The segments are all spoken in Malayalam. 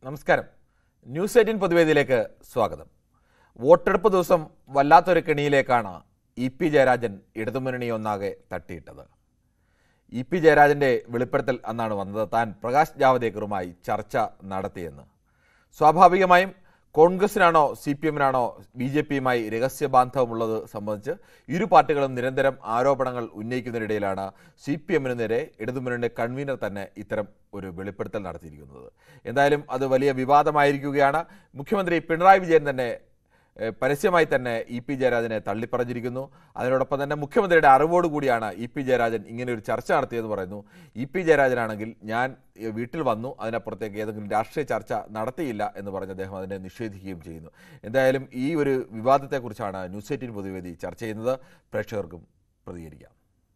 നമസ്കാരം ന്യൂസ് എയ്റ്റീൻ പൊതുവേദിയിലേക്ക് സ്വാഗതം വോട്ടെടുപ്പ് ദിവസം വല്ലാത്തൊരു കെണിയിലേക്കാണ് ഇ പി ജയരാജൻ ഇടതുമുന്നണി ഒന്നാകെ തട്ടിയിട്ടത് ഇ പി ജയരാജന്റെ വെളിപ്പെടുത്തൽ അന്നാണ് വന്നത് താൻ പ്രകാശ് ജാവദേക്കറുമായി ചർച്ച നടത്തിയെന്ന് സ്വാഭാവികമായും കോൺഗ്രസിനാണോ സി പി എമ്മിനാണോ ബി ജെ പിയുമായി രഹസ്യ ബാന്ധവമുള്ളത് സംബന്ധിച്ച് ഇരു പാർട്ടികളും നിരന്തരം ആരോപണങ്ങൾ ഉന്നയിക്കുന്നതിനിടയിലാണ് സി പി എമ്മിന് നേരെ ഇടതുമുന്നണിയുടെ കൺവീനർ തന്നെ ഇത്തരം ഒരു വെളിപ്പെടുത്തൽ നടത്തിയിരിക്കുന്നത് എന്തായാലും അത് വലിയ വിവാദമായിരിക്കുകയാണ് മുഖ്യമന്ത്രി പിണറായി വിജയൻ തന്നെ ഏഹ്, പരസ്യമായി തന്നെ ഇ പി ജയരാജനെ തള്ളിപ്പറഞ്ഞിരിക്കുന്നു അതിനോടൊപ്പം തന്നെ മുഖ്യമന്ത്രിയുടെ അറിവോട് കൂടിയാണ് ഇ പി ജയരാജൻ ഇങ്ങനെ ഒരു ചർച്ച നടത്തിയെന്ന് പറയുന്നു ഇ പി ജയരാജനാണെങ്കിൽ ഞാൻ ഏഹ്, വീട്ടിൽ വന്നു അതിനപ്പുറത്തേക്ക് ഏതെങ്കിലും രാഷ്ട്രീയ ചർച്ച നടത്തിയില്ല എന്ന് പറഞ്ഞ് അദ്ദേഹം അതിനെ നിഷേധിക്കുകയും ചെയ്യുന്നു എന്തായാലും ഈ ഒരു വിവാദത്തെക്കുറിച്ചാണ് ന്യൂസ് എയ്റ്റീൻ പൊതുവേദി ചർച്ച ചെയ്യുന്നത് പ്രേക്ഷകർക്കും പ്രതികരിക്കാം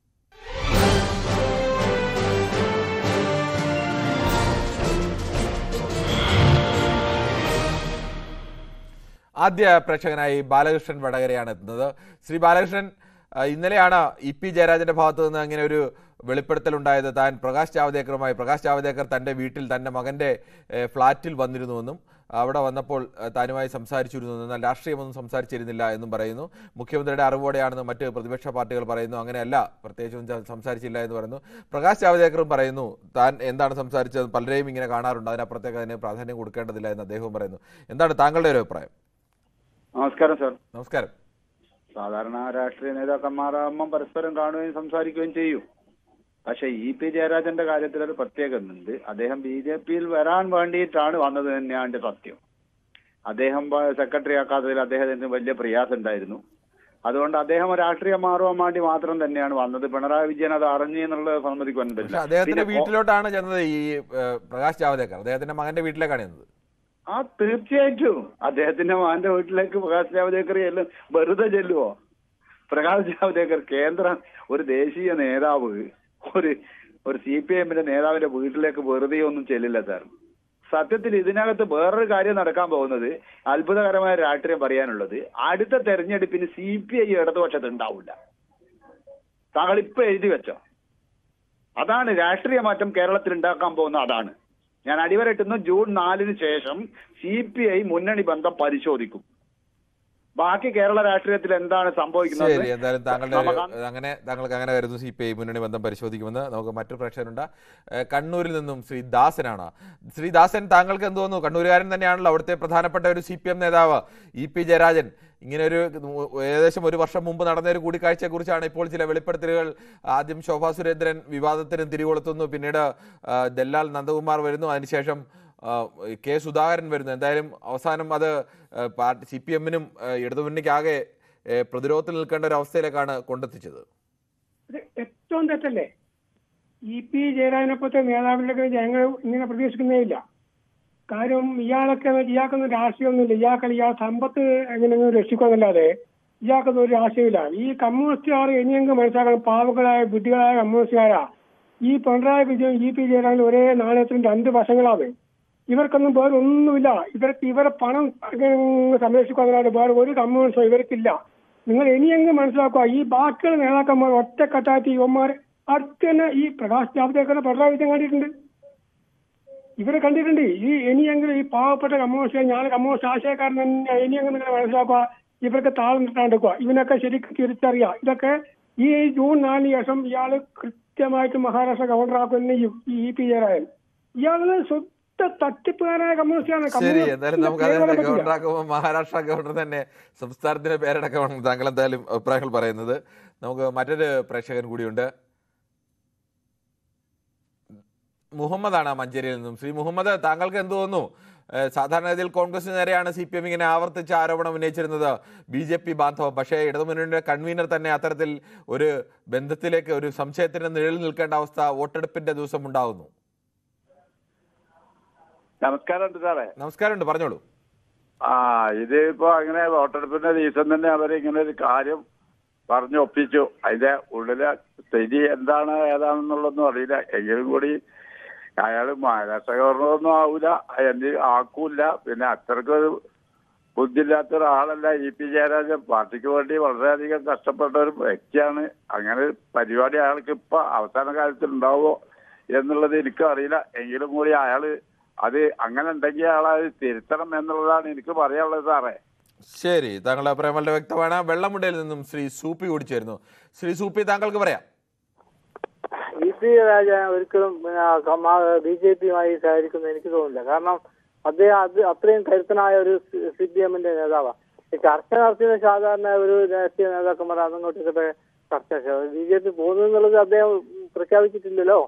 ആദ്യ പ്രേക്ഷകനായി ബാലകൃഷ്ണൻ വടകരയാണ് എത്തുന്നത് ശ്രീ ബാലകൃഷ്ണൻ ആ, ഇന്നലെയാണ് ഇ പി ജയരാജന്റെ ഭാഗത്തു നിന്ന് അങ്ങനെ ഒരു വെളിപ്പെടുത്തൽ ഉണ്ടായത് താൻ പ്രകാശ് ജാവദേക്കറുമായി പ്രകാശ് ജാവദേക്കർ തന്റെ വീട്ടിൽ തന്റെ മകന്റെ ഏ, ഫ്ളാറ്റിൽ വന്നിരുന്നുവെന്നും അവിടെ വന്നപ്പോൾ ആ, താനുമായി സംസാരിച്ചിരുന്നു എന്നാൽ രാഷ്ട്രീയമൊന്നും സംസാരിച്ചിരുന്നില്ല എന്നും പറയുന്നു മുഖ്യമന്ത്രിയുടെ അറിവോടെയാണെന്ന് മറ്റ് പ്രതിപക്ഷ പാർട്ടികൾ പറയുന്നു അങ്ങനെയല്ല പ്രത്യേകിച്ചൊന്നും ച- സംസാരിച്ചില്ല എന്ന് പറയുന്നു പ്രകാശ് ജാവദേക്കറും പറയുന്നു താൻ എന്താണ് സംസാരിച്ചത് പലരെയും ഇങ്ങനെ കാണാറുണ്ട് അതിനപ്പുറത്തേക്ക് അതിന് പ്രാധാന്യം കൊടുക്കേണ്ടതില്ല എന്ന് അദ്ദേഹവും പറയുന്നു എന്താണ് താങ്കളുടെ ഒരു അഭിപ്രായം നമസ്കാരം സാർ നമസ്കാരം സാധാരണ രാഷ്ട്രീയ നേതാക്കന്മാരാകുമ്പം പരസ്പരം കാണുകയും സംസാരിക്കുകയും ചെയ്യും പക്ഷെ ഇ പി ജയരാജന്റെ കാര്യത്തിൽ ഒരു പ്രത്യേകത ഉണ്ട് അദ്ദേഹം ബി ജെ പിയിൽ വരാൻ വേണ്ടിയിട്ടാണ് വന്നത് തന്നെയാണ് എന്റെ സത്യം അദ്ദേഹം സെക്രട്ടറി ആക്കാത്തതിൽ അദ്ദേഹത്തിന് വലിയ പ്രയാസം ഉണ്ടായിരുന്നു അതുകൊണ്ട് അദ്ദേഹം രാഷ്ട്രീയ മാറുവാൻ വേണ്ടി മാത്രം തന്നെയാണ് വന്നത് പിണറായി വിജയൻ അത് അറിഞ്ഞു എന്നുള്ളത് സമ്മതിക്കാൻ പക്ഷെ പറ്റില്ല അദ്ദേഹത്തിന്റെ പിന്നെ കോ- വീട്ടിലോട്ടാണ് ചെന്നത് ഈ ഏഹ്, പ്രകാശ് ജാവദേക്കർ അദ്ദേഹത്തിന്റെ മകന്റെ വീട്ടിലേക്കാണ് ചെന്നത് ആ തീർച്ചയായിട്ടും അദ്ദേഹത്തിന്റെ മകന്റെ വീട്ടിലേക്ക് പ്രകാശ് ജാവദേക്കർ ചെല്ലും വെറുതെ ചെല്ലുവോ പ്രകാശ് ജാവദേക്കർ കേന്ദ്ര ഒരു ദേശീയ നേതാവ് ഒരു ഒരു സി പി എമ്മിന്റെ നേതാവിന്റെ വീട്ടിലേക്ക് വെറുതെ ഒന്നും ചെല്ലില്ല സാർ സത്യത്തിൽ ഇതിനകത്ത് വേറൊരു കാര്യം നടക്കാൻ പോകുന്നത് അത്ഭുതകരമായ രാഷ്ട്രീയം പറയാനുള്ളത് അടുത്ത തെരഞ്ഞെടുപ്പിന് സി പി ഐ ഇടതുപക്ഷത്ത് ഉണ്ടാവില്ല താങ്കൾ ഇപ്പൊ എഴുതി വെച്ചോ അതാണ് രാഷ്ട്രീയ മാറ്റം കേരളത്തിൽ ഉണ്ടാക്കാൻ പോകുന്ന അതാണ് ഞാൻ അടിവരട്ടുന്നു ജൂൺ നാലിന് ശേഷം സി പി ഐ മുന്നണി ബന്ധം പരിശോധിക്കും ബാക്കി കേരള രാഷ്ട്രീയത്തിൽ എന്താണ് സംഭവിക്കുന്നത് ശരി എന്തായാലും താങ്കളുടെ ഒരു- നമുക്ക് അങ്ങനെ താങ്കൾക്ക് അങ്ങനെ വരുന്നു സി പി ഐ മുന്നണി ബന്ധം പരിശോധിക്കുമെന്ന് നമുക്ക് മറ്റൊരു പ്രേക്ഷകരുണ്ട് ഏഹ്, കണ്ണൂരിൽ നിന്നും ശ്രീ ദാസനാണ് ശ്രീ ദാസൻ താങ്കൾക്ക് എന്ത് തോന്നുന്നു കണ്ണൂരുകാരൻ തന്നെയാണല്ലോ അവിടുത്തെ പ്രധാനപ്പെട്ട ഒരു സി പി എം നേതാവ് ഇ പി ജയരാജൻ ഇങ്ങനെ ഒരു ഏകദേശം ഒരു വർഷം മുമ്പ് നടന്ന ഒരു കൂടിക്കാഴ്ചയെ കുറിച്ചാണ് ഇപ്പോൾ ചില വെളിപ്പെടുത്തലുകൾ ആദ്യം ശോഭാ സുരേന്ദ്രൻ വിവാദത്തിന് തിരികൊളുത്തുന്നു പിന്നീട് ആ, ദല്ലാൽ നന്ദകുമാർ വരുന്നു അതിനുശേഷം ആ, കെ സുധാകരൻ വരുന്നു എന്തായാലും അവസാനം അത് ആ, പാർട്ടി സി പി എമ്മിനും ഇടതുമുന്നണിക്കാകെ ഏ, പ്രതിരോധത്തിൽ നിൽക്കേണ്ട ഒരു അവസ്ഥയിലേക്കാണ് കൊണ്ടെത്തിച്ചത് ഇത് ഏറ്റവും തെറ്റല്ലേ ഇ പി ജയരാജനെപ്പോഴത്തെ നേതാവിനൊക്കെ ജനങ്ങൾ ഇങ്ങനെ പ്രതീക്ഷിക്കുന്നേ ഇല്ല കാര്യം ഇയാളൊക്കെ ഇയാൾക്കൊന്നും രാഷ്ട്രീയമൊന്നുമില്ല ഇയാൾക്ക് ഇയാൾ സമ്പത്ത് എങ്ങനെയെങ്കിലും രക്ഷിക്കുമെന്നല്ലാതെ ഇയാൾക്കൊന്നും ഒരു രാഷ്ട്രീയമില്ല ഈ കമ്മ്യൂണിസ്റ്റുകാർ ഇനിയെങ്കിലും മനസ്സിലാക്കണം പാവങ്ങളായ ബുദ്ധികളായ കമ്മ്യൂണിസ്റ്റുകാരാ ഈ പിണറായി വിജയൻ ഇ പി ജയരാജൻ ഒരേ നാണയത്തിന് രണ്ട് വശങ്ങളാണ് ഇവർക്കൊന്നും വേറെ ഒന്നുമില്ല ഇവർക്ക് ഇവരെ പണം സംരക്ഷിക്കുന്നതിനായിട്ട് വേറെ ഒരു കമ്മ്യൂണിസ്റ്റോ ഇവർക്കില്ല നിങ്ങൾ ഇനിയെങ്കിലും മനസ്സിലാക്കുക ഈ ബാക്കിയുള്ള നേതാക്കന്മാർ ഒറ്റക്കെട്ടായിട്ട് ഇവന്മാർ അടുത്ത് തന്നെ ഈ പ്രകാശ് ജാവ്ദേക്കറിനെ പിണറായി വിജയൻ കണ്ടിട്ടുണ്ട് ഇവരെ കണ്ടിട്ടുണ്ട് ഈ ഇനിയെങ്കിലും ഈ പാവപ്പെട്ട കമ്മ്യൂണിസ്റ്റ് ഞാൻ കമ്മ്യൂണിസ്റ്റ് ആശയക്കാരൻ തന്നെ ഇനിയെങ്കിലും നിങ്ങൾ മനസ്സിലാക്കുക ഇവർക്ക് താളം നിട്ടാണ്ടെക്കുക ഇവനൊക്കെ ശരിക്കും തിരിച്ചറിയാം ഇതൊക്കെ ഈ ജൂൺ നാലിന് ശേഷം ഇയാള് കൃത്യമായിട്ട് മഹാരാഷ്ട്ര ഗവർണറാക്കുന്ന ഈ ഇ പി ജയരാജൻ ഇയാള് ശുദ്ധ തട്ടിപ്പുകാരായ കമ്മ്യൂണിസ്റ്റാണ് ശരി എന്തായാലും നമുക്ക് അതിന്റെ കമ്മ്യൂണിസ്റ്റ് ഗവർണറാക്കുമ്പോൾ മഹാരാഷ്ട്ര ഗവർണർ തന്നെ സംസ്ഥാനത്തിന്റെ പേരടക്കമാണ് താങ്കൾ എന്തായാലും അഭിപ്രായങ്ങൾ പറയുന്നത് നമുക്ക് മറ്റൊരു പ്രേക്ഷകൻ കൂടിയുണ്ട് മുഹമ്മദാണ് മഞ്ചേരിയിൽ നിന്നും ശ്രീ മുഹമ്മദ് താങ്കൾക്ക് എന്ത് തോന്നുന്നു ഏഹ് സാധാരണഗതിയിൽ കോൺഗ്രസിന് നേരെയാണ് സി പി എം ഇങ്ങനെ ആവർത്തിച്ച് ആരോപണം ഉന്നയിച്ചിരുന്നത് ബി ജെ പി ബാന്ധവം പക്ഷേ ഇടതുമുന്നണിയുടെ കൺവീനർ തന്നെ അത്തരത്തിൽ ഒരു ബന്ധത്തിലേക്ക് ഒരു സംശയത്തിന്റെ നിഴലിൽ നിൽക്കേണ്ട അവസ്ഥ വോട്ടെടുപ്പിന്റെ ദിവസം ഉണ്ടാകുന്നു നമസ്കാരം സാറേ നമസ്കാരമുണ്ട് പറഞ്ഞോളൂ ആ ഇതിപ്പോ അങ്ങനെ വോട്ടെടുപ്പിന്റെ ദിവസം തന്നെ അവരിങ്ങനെ ഒരു കാര്യം പറഞ്ഞു ഒപ്പിച്ചു അതിന്റെ ഉള്ളിലെ സ്ഥിതി എന്താണ് ഏതാണെന്നുള്ളതൊന്നും അറിയില്ല എങ്കിലും കൂടി അയാൾ മഹാരാഷ്ട്ര ഗവർണറൊന്നും ആവൂല എന്ത് ആക്കൂല പിന്നെ അത്രക്ക് ഒരു ബുദ്ധിയില്ലാത്ത ഒരാളല്ല ഇ പി ജയരാജൻ പാർട്ടിക്ക് വേണ്ടി വളരെയധികം കഷ്ടപ്പെട്ട ഒരു വ്യക്തിയാണ് അങ്ങനെ ഒരു പരിപാടി അയാൾക്ക് ഇപ്പൊ അവസാന കാലത്തിൽ ഉണ്ടാവുമോ എന്നുള്ളത് എനിക്കും അറിയില്ല എങ്കിലും കൂടി അയാള് അത് അങ്ങനെ ഉണ്ടെങ്കിൽ അയാളത് തിരുത്തണം എന്നുള്ളതാണ് എനിക്ക് പറയാനുള്ളത് സാറേ ശരി താങ്കളുടെ അഭിപ്രായം വളരെ വ്യക്തമാണ് വെള്ളമുണ്ടയിൽ നിന്നും ശ്രീ സൂപ്പി ഓടിച്ചേരുന്നു ശ്രീ സൂപ്പി താങ്കൾക്ക് പറയാം ഇ പി രാജ ഒരിക്കലും ബി ജെ പിയുമായി സഹകരിക്കുന്ന എനിക്ക് തോന്നുന്നില്ല കാരണം അദ്ദേഹം അത് അത്രയും കരുത്തനായ ഒരു സി പി എമ്മിന്റെ നേതാവാണ് ഈ ചർച്ച നടത്തിയത് സാധാരണ ഒരു രാഷ്ട്രീയ നേതാക്കന്മാർ അങ്ങോട്ടൊക്കെ ചർച്ച ബി ജെ പി പോകുന്നു എന്നുള്ളത് അദ്ദേഹം പ്രഖ്യാപിച്ചിട്ടില്ലല്ലോ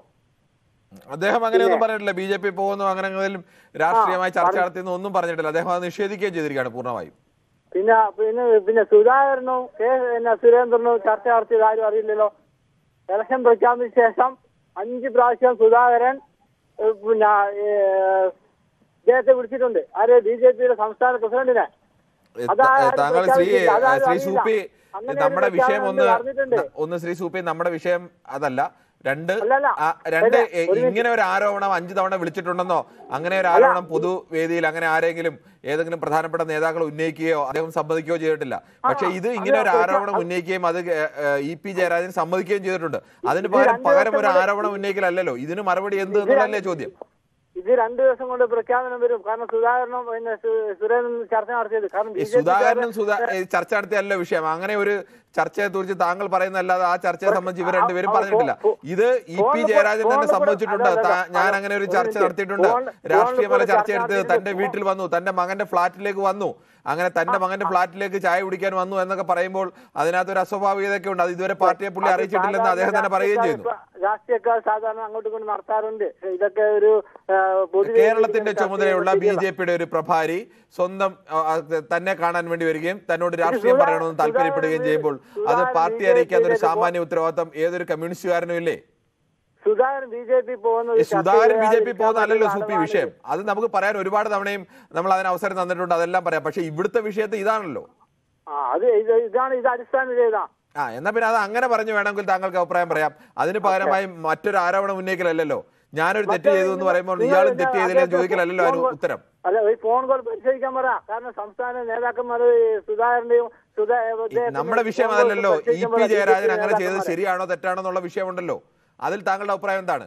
അദ്ദേഹം അങ്ങനെയൊന്നും പറഞ്ഞിട്ടില്ല ബി ജെ പി പോകുന്നു അങ്ങനെ എന്തെങ്കിലും രാഷ്ട്രീയമായി ചർച്ച നടത്തിയെന്ന് ഒന്നും പറഞ്ഞിട്ടില്ല അദ്ദേഹം അത് നിഷേധിക്കുകയും ചെയ്തിരിക്കുകയാണ് പൂർണ്ണമായും പിന്നെ പിന്നെ പിന്നെ സുധാകരനും കെ പിന്നെ സുരേന്ദ്രനും ചർച്ച നടത്തിയത് ആരും അറിയില്ലല്ലോ ഇലക്ഷൻ പ്രഖ്യാപിച്ച ശേഷം അഞ്ച് പ്രാവശ്യം സുധാകരൻ ഏഹ്, പിന്നെ ഏഹ്, ഇദ്ദേഹത്തെ വിളിച്ചിട്ടുണ്ട് ആര് ബി ജെ പിയുടെ സംസ്ഥാന പ്രസിഡന്റിനെ ഏ, അതാ ത- ആരും താങ്കൾ ശ്രീ പ്രഖ്യാപിച്ചില്ല. അതാരും ശ്രീ അറിയില്ല. സൂപ്പി അങ്ങനെ നമ്മുടെ ഒരു വിഷയം ഒന്ന് പ്രഖ്യാപനം നടന്നിട്ടുണ്ട്. ന- ഒന്ന് ശ്രീ സൂപ്പി നമ്മുടെ വിഷയം അതല്ല രണ്ട് അല്ലല്ല. ആ, രണ്ട് അല്ല, എ, ഒരു മിനിറ്റ്. ഇങ്ങനെ ഒരു ആരോപണം അഞ്ചു തവണ വിളിച്ചിട്ടുണ്ടെന്നോ അങ്ങനെ ഒരു ആരോപണം പൊതുവേദിയിൽ അങ്ങനെ ആരെങ്കിലും ഏതെങ്കിലും പ്രധാനപ്പെട്ട നേതാക്കൾ ഉന്നയിക്കുകയോ അദ്ദേഹം സമ്മതിക്കുകയോ ചെയ്തിട്ടില്ല പക്ഷെ ഇത് ഇങ്ങനെ ഒരു അത് ആരോപണം ഉന്നയിക്കുകയും അത് ഏ, ഏ, ഇ പി ജയരാജൻ സമ്മതിക്കുകയും ചെയ്തിട്ടുണ്ട് അതിന് ഇത് പകരം രണ്ട് പകരം ഒരു ദിവസം കൊണ്ട് ആരോപണം ഉന്നയിക്കലല്ലോ ഇതിന് മറുപടി എന്ത് ഇത് എന്നുള്ളതല്ലേ രണ്ട് ചോദ്യം ഇത് രണ്ടു ദിവസം കൊണ്ട് പ്രഖ്യാപനം വരും കാരണം സുധാകരനും പിന്നെ സു- സുരേന്ദ്രനും ചർച്ച നടത്തിയത് കാരണം ഈ ബി ജെ സുധാകരനും സുധാ ഈ ചർച്ച നടത്തിയല്ലോ വിഷയം അങ്ങനെ ഒരു ചർച്ചയെ കുറിച്ച് താങ്കൾ പറയുന്നതല്ലാതെ ആ ചർച്ചയെ സംബന്ധിച്ച് ഇവർ രണ്ടുപേരും ആ, പറഞ്ഞിട്ടില്ല ഫോ- ഇത് ഇ പി ഫോണിൽ ജയരാജൻ തന്നെ ഫോണിൽ സമ്മതിച്ചിട്ടുണ്ട് അല്ല, അല്ല, താ- ഞാൻ അല്ല, അങ്ങനെ ഒരു ഒരു ചർച്ച മിനിറ്റ്. നടത്തിയിട്ടുണ്ട് ഫോണിൽ- രാഷ്ട്രീയമല്ല ഫോണിൽ ചർച്ച ചർച്ച എടുത്തത് നടത്തിയിട്ട് തന്റെ വീട്ടിൽ വന്നു തന്റെ മകന്റെ ഫ്ളാറ്റിലേക്ക് വന്നു അങ്ങനെ തന്റെ മകന്റെ ഫ്ളാറ്റിലേക്ക് ചായ കുടിക്കാൻ വന്നു എന്നൊക്കെ പറയുമ്പോൾ അതിനകത്ത് ഒരു അസ്വാഭാവികതയൊക്കെ ഉണ്ട് അത് ഇതുവരെ പാർട്ടിയെ പുള്ളി അത് അറിയിച്ചിട്ടില്ലെന്ന് സാധാരണ അദ്ദേഹം തന്നെ പറയുകയും ചെയ്യുന്നു രാഷ്ട്രീയക്കാർ- രാഷ്ട്രീയക്കാർ സാധാരണ അങ്ങോട്ടും ഇങ്ങോട്ടും നടത്താറുണ്ട് ഇതൊക്കെ ഒരു ആ, പൊതുവെ കേരളത്തിന്റെ ചർച്ച ചുമതലയുള്ള ബി ചെയ്യുന്ന ജെ പിയുടെ ഒരു പ്രഭാരി സ്വന്തം ആ, ആ, തന്നെ കാണാൻ വേണ്ടി വരികയും തന്നോട് രാഷ്ട്രീയം സുധാ- പറയണമെന്ന് താല്പര്യപ്പെടുകയും സുധാകരൻ ചെയ്യുമ്പോൾ അത് സുധാകരൻ പാർട്ടി ബി ജെ അറിയിക്കാൻ ഒരു പിയിലേക്ക് സാമാന്യ ഉത്തരവാദിത്തം ഏതൊരു കമ്മ്യൂണിസ്റ്റുകാരനും ഇല്ലേ സുധാകരൻ ബി ജെ പി പോകുന്ന ഈ ഒരു സുധാകരൻ ബി ജെ പി ചർച്ചയിൽ പോകുന്നതല്ലല്ലോ ആളുകളാണ് സൂപ്പി വിഷയം അത് നമുക്ക് പറയാൻ ഒരുപാട് തവണയും നമ്മൾ അതിന് അവസരം തന്നിട്ടുണ്ട് അതെല്ലാം പറയാം പക്ഷെ ഇവിടുത്തെ വിഷയത്തെ ഇതാണല്ലോ ആ അത് ഇത് ഇതാണ് ഇത് അടിസ്ഥാനം ചെയ്താ ആ എന്നാ പിന്നെ അത് അങ്ങനെ പറഞ്ഞു വേണമെങ്കിൽ താങ്കൾക്ക് അഭിപ്രായം പറയാം അതിന് പകരമായി മറ്റൊരു ആരോപണം ഉന്നയിക്കലല്ലോ ഞാനൊരു തെറ്റ് ചെയ്തു എന്ന് പറയുമ്പോൾ നിങ്ങൾ ഇയാളും പിന്നെ തെറ്റ് ചെയ്തില്ലേ അദ്ദേഹത്തെ ചോദിക്കലല്ലോ അതിന് ഫോൺ- ഉത്തരം അല്ല ഈ ഫോൺ കോൾ പരിശോധിക്കാൻ പറ കാരണം സംസ്ഥാന നേതാക്കന്മാർ സുധാകരന്റെയും സുധാ ഈ ഇദ്ദേഹത്തിന്റെയും നമ്മുടെ വിഷയം ഫോൺ കോൾ അതല്ലല്ലോ ഇ പരിശോധിക്കാൻ പി പറ. ജയരാജൻ BJP അങ്ങനെ ചെയ്തത് നേതാക്കന്മാരെ. ശരിയാണോ തെറ്റാണോ എന്നുള്ള വിഷയമുണ്ടല്ലോ അതിൽ താങ്കളുടെ അഭിപ്രായം എന്താണ്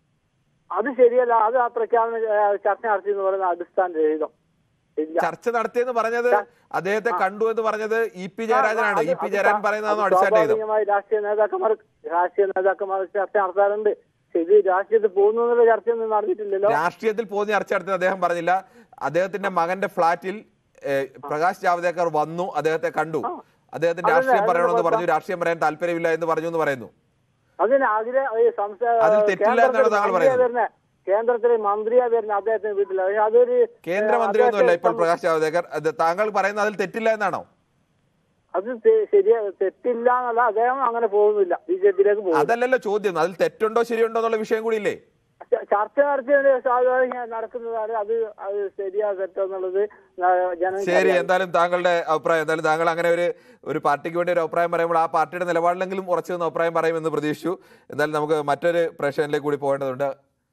അത് ശരിയല്ല അത് ആ പ്രഖ്യാപനം ഏ, ചർച്ച നടത്തി എന്ന് പറയുന്ന അടിസ്ഥാന രഹിതം ഇല്ല ചർച്ച നടത്തിയെന്ന് പറഞ്ഞത് അദ്ദേഹത്തെ കണ്ടു എന്ന് പറഞ്ഞത് ഇ പി ആ, ജയരാജനാണ് അത് ഇ പി അത് ജയരാജൻ അത് പറയുന്നതാണോ അടിസ്ഥാന ചെയ്തത് സ്വാഭാവികമായി രാഷ്ട്രീയ നേതാക്കന്മാർ രാഷ്ട്രീയ നേതാക്കന്മാർ ചർച്ച നടത്താറുണ്ട് പക്ഷെ ഇത് രാഷ്ട്രീയത്തിൽ പോകുന്നു എന്നുള്ള ചർച്ചയൊന്നും നടന്നിട്ടില്ലല്ലോ രാഷ്ട്രീയത്തിൽ പോകുന്ന ചർച്ച നടത്തി അദ്ദേഹം പറഞ്ഞില്ല അദ്ദേഹത്തിന്റെ മകന്റെ ഫ്ളാറ്റിൽ ഏഹ്, പ്രകാശ് ജാവ്ദേക്കർ വന്നു അദ്ദേഹത്തെ കണ്ടു അദ്ദേഹത്തിന് അതല്ല, രാഷ്ട്രീയം അതിന് പറയണമെന്ന് കുഴപ്പം. പറഞ്ഞു രാഷ്ട്രീയം പറയാൻ താല്പര്യമില്ല എന്ന് പറഞ്ഞു എന്ന് പറയുന്നു അതിന് ആഗ്രഹം ഈ സംസ്ഥാന അതിൽ തെറ്റില്ല എന്നാണ് താങ്കൾ പറയുന്നത്. വരുന്നത് കേന്ദ്രത്തിലെ മന്ത്രിയാ വരുന്നത് അദ്ദേഹത്തിന് വീട്ടിൽ പക്ഷെ അതൊരു കേന്ദ്രമന്ത്രിയൊന്നുമല്ല ഇപ്പോൾ അദ്ദേഹത്തെ പ്രകാശ് ജാവ്ദേക്കർ അത് താങ്കൾ പറയുന്നത് അതിൽ തെറ്റില്ല എന്നാണോ അത് തെ- ശരിയാ തെറ്റില്ല എന്നല്ല അദ്ദേഹം അങ്ങനെ പോകുന്നില്ല ബി ജെ പിയിലേക്ക് പോകും അതല്ലല്ലോ ചോദ്യം അതിൽ തെറ്റുണ്ടോ ശരിയുണ്ടോ എന്നുള്ള വിഷയം കൂടി ഇല്ലേ ച- ചർച്ച നടത്തിയത് സാധാരണ നടക്കുന്നതാണ് അത് അത് ശരിയാ തെറ്റോ എന്നുള്ളത് ജനം ശരി എന്തായാലും താങ്കളുടെ അഭിപ്രായം എന്തായാലും താങ്കൾ അങ്ങനെ ഒരു ഒരു പാർട്ടിക്ക് വേണ്ടി ഒരു അഭിപ്രായം പറയുമ്പോൾ ആ പാർട്ടിയുടെ നിലപാടിലെങ്കിലും ഉറച്ചു നിന്ന് അഭിപ്രായം പറയുമെന്ന് പ്രതീക്ഷിച്ചു എന്തായാലും നമുക്ക് മറ്റൊരു പ്രശ്നത്തിലേക്ക് കൂടി പോകേണ്ടതുണ്ട്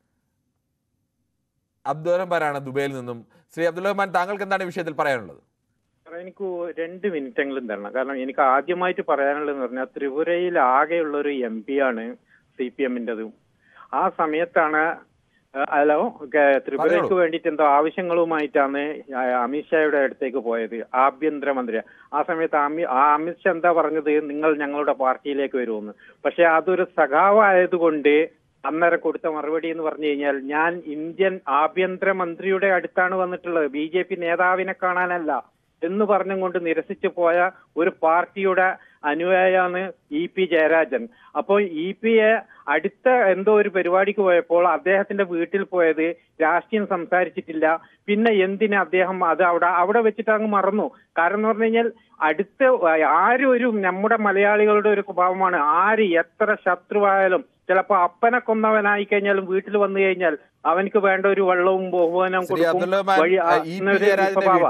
അബ്ദുൾ റഹ്മാനാണ് ദുബൈയിൽ നിന്നും ശ്രീ അബ്ദുൾ റഹ്മാൻ താങ്കൾക്ക് എന്താണ് ഈ വിഷയത്തിൽ പറയാനുള്ളത് സാറേ, എനിക്ക് രണ്ട് മിനിറ്റെങ്കിലും തരണം കാരണം എനിക്ക് ആദ്യമായിട്ട് പറയാനുള്ളതെന്ന് പറഞ്ഞാൽ ത്രിപുരയിൽ ആകെയുള്ള ഒരു എം പി ആണ് സി പി എമ്മിൻ്റെതും ആ സമയത്താണ് ആ, ഹലോ കേ- ത്രിപുരയ്ക്ക് പറഞ്ഞോളൂ. വേണ്ടിയിട്ട് എന്തോ ആവശ്യങ്ങളുമായിട്ടാണ് ആ, അമിത്ഷായുടെ അടുത്തേക്ക് പോയത് ആഭ്യന്തരമന്ത്രി ആ സമയത്ത് അമി ആ അമിത്ഷാ എന്താ പറഞ്ഞത് നിങ്ങൾ ഞങ്ങളുടെ പാർട്ടിയിലേക്ക് വരുമെന്ന് പക്ഷെ അതൊരു സഖാവായതുകൊണ്ട് അന്നേരം കൊടുത്ത മറുപടി എന്ന് പറഞ്ഞു കഴിഞ്ഞാൽ ഞാൻ ഇന്ത്യൻ ആഭ്യന്തരമന്ത്രിയുടെ അടുത്താണ് വന്നിട്ടുള്ളത് ബി ജെ പി നേതാവിനെ കാണാനല്ല എന്ന് പറഞ്ഞും കൊണ്ട് നിരസിച്ചു പോയ ഒരു പാർട്ടിയുടെ അനുയായാണ് ഇ പി ജയരാജൻ അപ്പോൾ ഇ പിയെ അടുത്ത എന്തോ ഒരു പരിപാടിക്ക് പോയപ്പോൾ അദ്ദേഹത്തിന്റെ വീട്ടിൽ പോയത് രാഷ്ട്രീയം സംസാരിച്ചിട്ടില്ല പിന്നെ എന്തിന് അദ്ദേഹം അത് അവിടെ അവിടെ വെച്ചിട്ട് അങ്ങ് മറന്നു കാരണം എന്ന് പറഞ്ഞു കഴിഞ്ഞാൽ അടുത്ത ആരും ഒരു നമ്മുടെ മലയാളികളുടെ ഒരു സ്വഭാവമാണ് ആര് എത്ര ശത്രുവായാലും ചിലപ്പോ അപ്പനെ കൊന്നവനായി കഴിഞ്ഞാലും വീട്ടിൽ വന്നു കഴിഞ്ഞാൽ അവനക്ക് വേണ്ട ഒരു വെള്ളവും ബഹുമാനവും ശ്രീ കൊടുക്കും അബ്ദുൾ റഹ്മാൻ വഴി ആ, ഇ പി എന്നൊരു ജയരാജന്റെ സ്വഭാവം. വീട്ടിൽ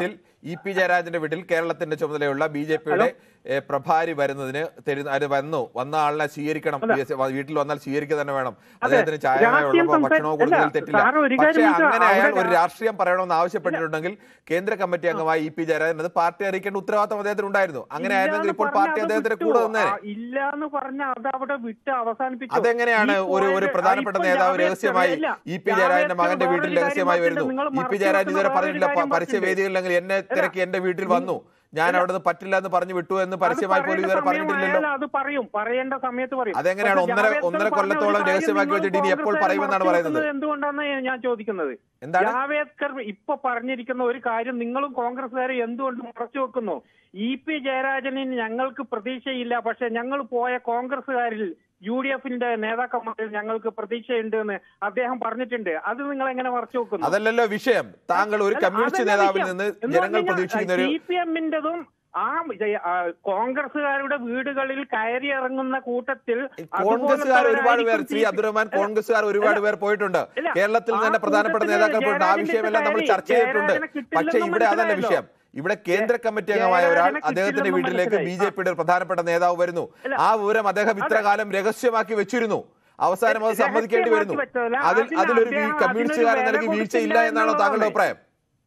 ഇ പി ജയരാജന്റെ വീട്ടിൽ കേരളത്തിന്റെ ചുമതലയുള്ള ബി ജെ പിയുടെ പ്രഭാരി വരുന്നതിന് തരുന്ന അത് വന്നു വന്ന ആളിനെ സ്വീകരിക്കണം വീട്ടിൽ വന്നാൽ സ്വീകരിക്കുക തന്നെ വേണം അദ്ദേഹത്തിന് ചായ രാഷ്ട്രീയം വെള്ളമോ സംസാ- ഭക്ഷണമോ കൊടുക്കുന്നതിൽ അല്ല, തെറ്റില്ല സാറ് ഒരു പക്ഷേ കാര്യം മനസ്സിലാ- അങ്ങനെ അയാൾ അവിടെ ഒരു രാ- രാഷ്ട്രീയം പറയണമെന്ന് ആവശ്യപ്പെട്ടിട്ടുണ്ടെങ്കിൽ കേന്ദ്ര കമ്മിറ്റി അംഗമായ ഇ പി ജയരാജൻ അത് പാർട്ടി അറിയിക്കേണ്ട ഉത്തരവാദിത്തം അദ്ദേഹത്തിന് ഉണ്ടായിരുന്നു അങ്ങനെ ആയിരുന്നെങ്കിൽ ഇപ്പോൾ പാർട്ടി അദ്ദേഹത്തിന് കൂടെ നിന്നേ ഇല്ല എന്ന് പറഞ്ഞ അത് അവിടെ വിട്ട് അവസാനിപ്പിച്ചു അതെങ്ങനെയാണ് ഈ ഒരു ഒരു പോയത് പ്രധാനപ്പെട്ട ഇപ്പം നേതാവ് ജാവേദ്കർ രഹസ്യമായി ഇല്ല. ഇ പി ജയരാജന്റെ മകന്റെ ജാവേദ്കർ വീട്ടിൽ വേറൊരു രഹസ്യമായി കാര്യം വരുന്നു നിങ്ങൾ ഇ പി മറച്ചു ജയരാജൻ വെക്കുന്ന ഇതുവരെ വേറൊരു പറഞ്ഞില്ല പ- കാര്യം പരസ്യ പറഞ്ഞിട്ടുണ്ട്. വേദികളിലെങ്കിൽ എന്നെ തിരക്കി എന്റെ വീട്ടിൽ വന്നു ഞാൻ അവിടെ നിന്ന് പറ്റില്ല എന്ന് പറഞ്ഞു വിട്ടു എന്ന് അത് പരസ്യമായി പോലും പറയേണ്ട ഇതുവരെ സമയം പറഞ്ഞിട്ടില്ലല്ലോ ആയാൽ അത് പറയും പറയേണ്ട സമയത്ത് പറയും അതെങ്ങനെയാണ് പക്ഷേ ഒന്നര- ജാവേദ്കർ ഒന്നര പറഞ്ഞ കൊല്ലത്തോളം ഒരു കാര്യം രഹസ്യമാക്കി നിങ്ങൾ വെച്ചിട്ട് ഇനി എപ്പോൾ കോൺഗ്രസ്സുകാർ പറയുമെന്നാണ് മറച്ചു പറയുന്നത്? വെക്കുന്നത് എന്തുകൊണ്ടാണ് ഞാൻ ചോദിക്കുന്നത് എന്താണ്? ജാവേദ്കർ ഇപ്പൊ പറഞ്ഞിരിക്കുന്ന ഒരു കാര്യം നിങ്ങളും കോൺഗ്രസ്സുകാരെ എന്തുകൊണ്ട് മറച്ചു വെക്കുന്നു ഇ പി ജയരാജനിൽ ഞങ്ങൾക്ക് പ്രതീക്ഷയില്ല പക്ഷെ ഞങ്ങൾ പോയ കോൺഗ്രസ്സുകാരിൽ യു ഡി എഫിന്റെ നേതാക്കന്മാരിൽ ഞങ്ങൾക്ക് പ്രതീക്ഷയുണ്ട് എന്ന് അദ്ദേഹം പറഞ്ഞിട്ടുണ്ട് അത് നിങ്ങൾ എങ്ങനെ മറച്ചു വെക്കുന്നു അതല്ലല്ലോ വിഷയം താങ്കൾ ഒരു അല്ല, കമ്മ്യൂണിസ്റ്റ് അതല്ല നേതാവിൽ വിഷയം. നിന്ന് എന്ന് ജനങ്ങൾ പറഞ്ഞാൽ പ്രതീക്ഷിക്കുന്ന ഒരു സി പി എമ്മിന്റെതും ആ ജയ- ആ, കോൺഗ്രസ്സുകാരുടെ വീടുകളിൽ കയറി ഇറങ്ങുന്ന കൂട്ടത്തിൽ കോൺഗ്രസ്സുകാർ ഒരുപാട് പേർ അതുപോലത്തെ ശ്രീ അബ്ദുറഹ്മാൻ അല്ല, കോൺഗ്രസ്സുകാർ ഒരുപാട് പേർ പോയിട്ടുണ്ട് ഇല്ല. കേരളത്തിൽ ആ തന്നെ പ്രധാനപ്പെട്ട കൂട്ടത്തില് നേതാക്കൾ പോയിട്ടുണ്ട് ആ ജയരാജന്റെ വിഷയമെല്ലാം നമ്മൾ കാര്യം ചർച്ച ചെയ്തിട്ടുണ്ട് ജയരാജനെ കിട്ടില്ലെന്ന് പക്ഷേ ഇവിടെ അതല്ല മനസ്സിലായല്ലോ. വിഷയം ഇവിടെ കേന്ദ്ര കമ്മിറ്റി അംഗമായ ഒരാൾ ജയരാജനെ അദ്ദേഹത്തിന്റെ കിട്ടില്ലെന്ന് വീട്ടിലേക്ക് ബി മനസ്സിലായി. ജെ പിയുടെ ഒരു പ്രധാനപ്പെട്ട നേതാവ് വരുന്നു ഇല്ല. ആ വിവരം അദ്ദേഹം ഇത്ര അതെ. കാലം രഹസ്യമാക്കി വെച്ചിരുന്നു അവസാനം അത് സമ്മതിക്കേണ്ടി വരുന്നു രഹസ്യമാക്കി വെച്ചതല്ല. അതിൽ അതിന് അതിലൊരു അദ്ദേഹം വീ- കമ്മ്യൂണിസ്റ്റുകാരൻ അതിനൊരു നിലയ്ക്ക് വില വീഴ്ചയില്ല കൊടുത്തില്ല എന്നാണോ താങ്കളുടെ എന്നുള്ളതാണ്. അഭിപ്രായം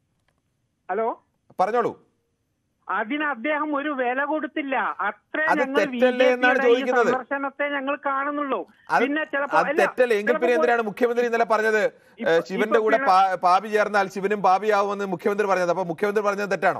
ഹലോ പറഞ്ഞോളൂ അതിന് അദ്ദേഹം ഒരു വില കൊടുത്തില്ല അത്രേ അത് ഞങ്ങൾ തെറ്റല്ലേ എന്നാണ് BJP യുടെ ഈ ചോദിക്കുന്നത്. സന്ദർശനത്തെ ഞങ്ങൾ കാണുന്നുള്ളൂ അത് പിന്നെ ചിലപ്പോ അത് അല്ല, തെറ്റല്ലേ എങ്കിൽ പിന്നെ ചിലപ്പോ എന്തിനാണ് മുഖ്യമന്ത്രി ഇന്നലെ പറഞ്ഞത് ഇപ്പൊ- ഏഹ് ശിവന്റെ ഇപ്പൊ കൂടെ പിന്നെ- പാ- പാപി ചേർന്നാൽ ശിവനും പാപിയാവുമെന്ന് മുഖ്യമന്ത്രി പറഞ്ഞത് അപ്പൊ മുഖ്യമന്ത്രി പറഞ്ഞത് തെറ്റാണോ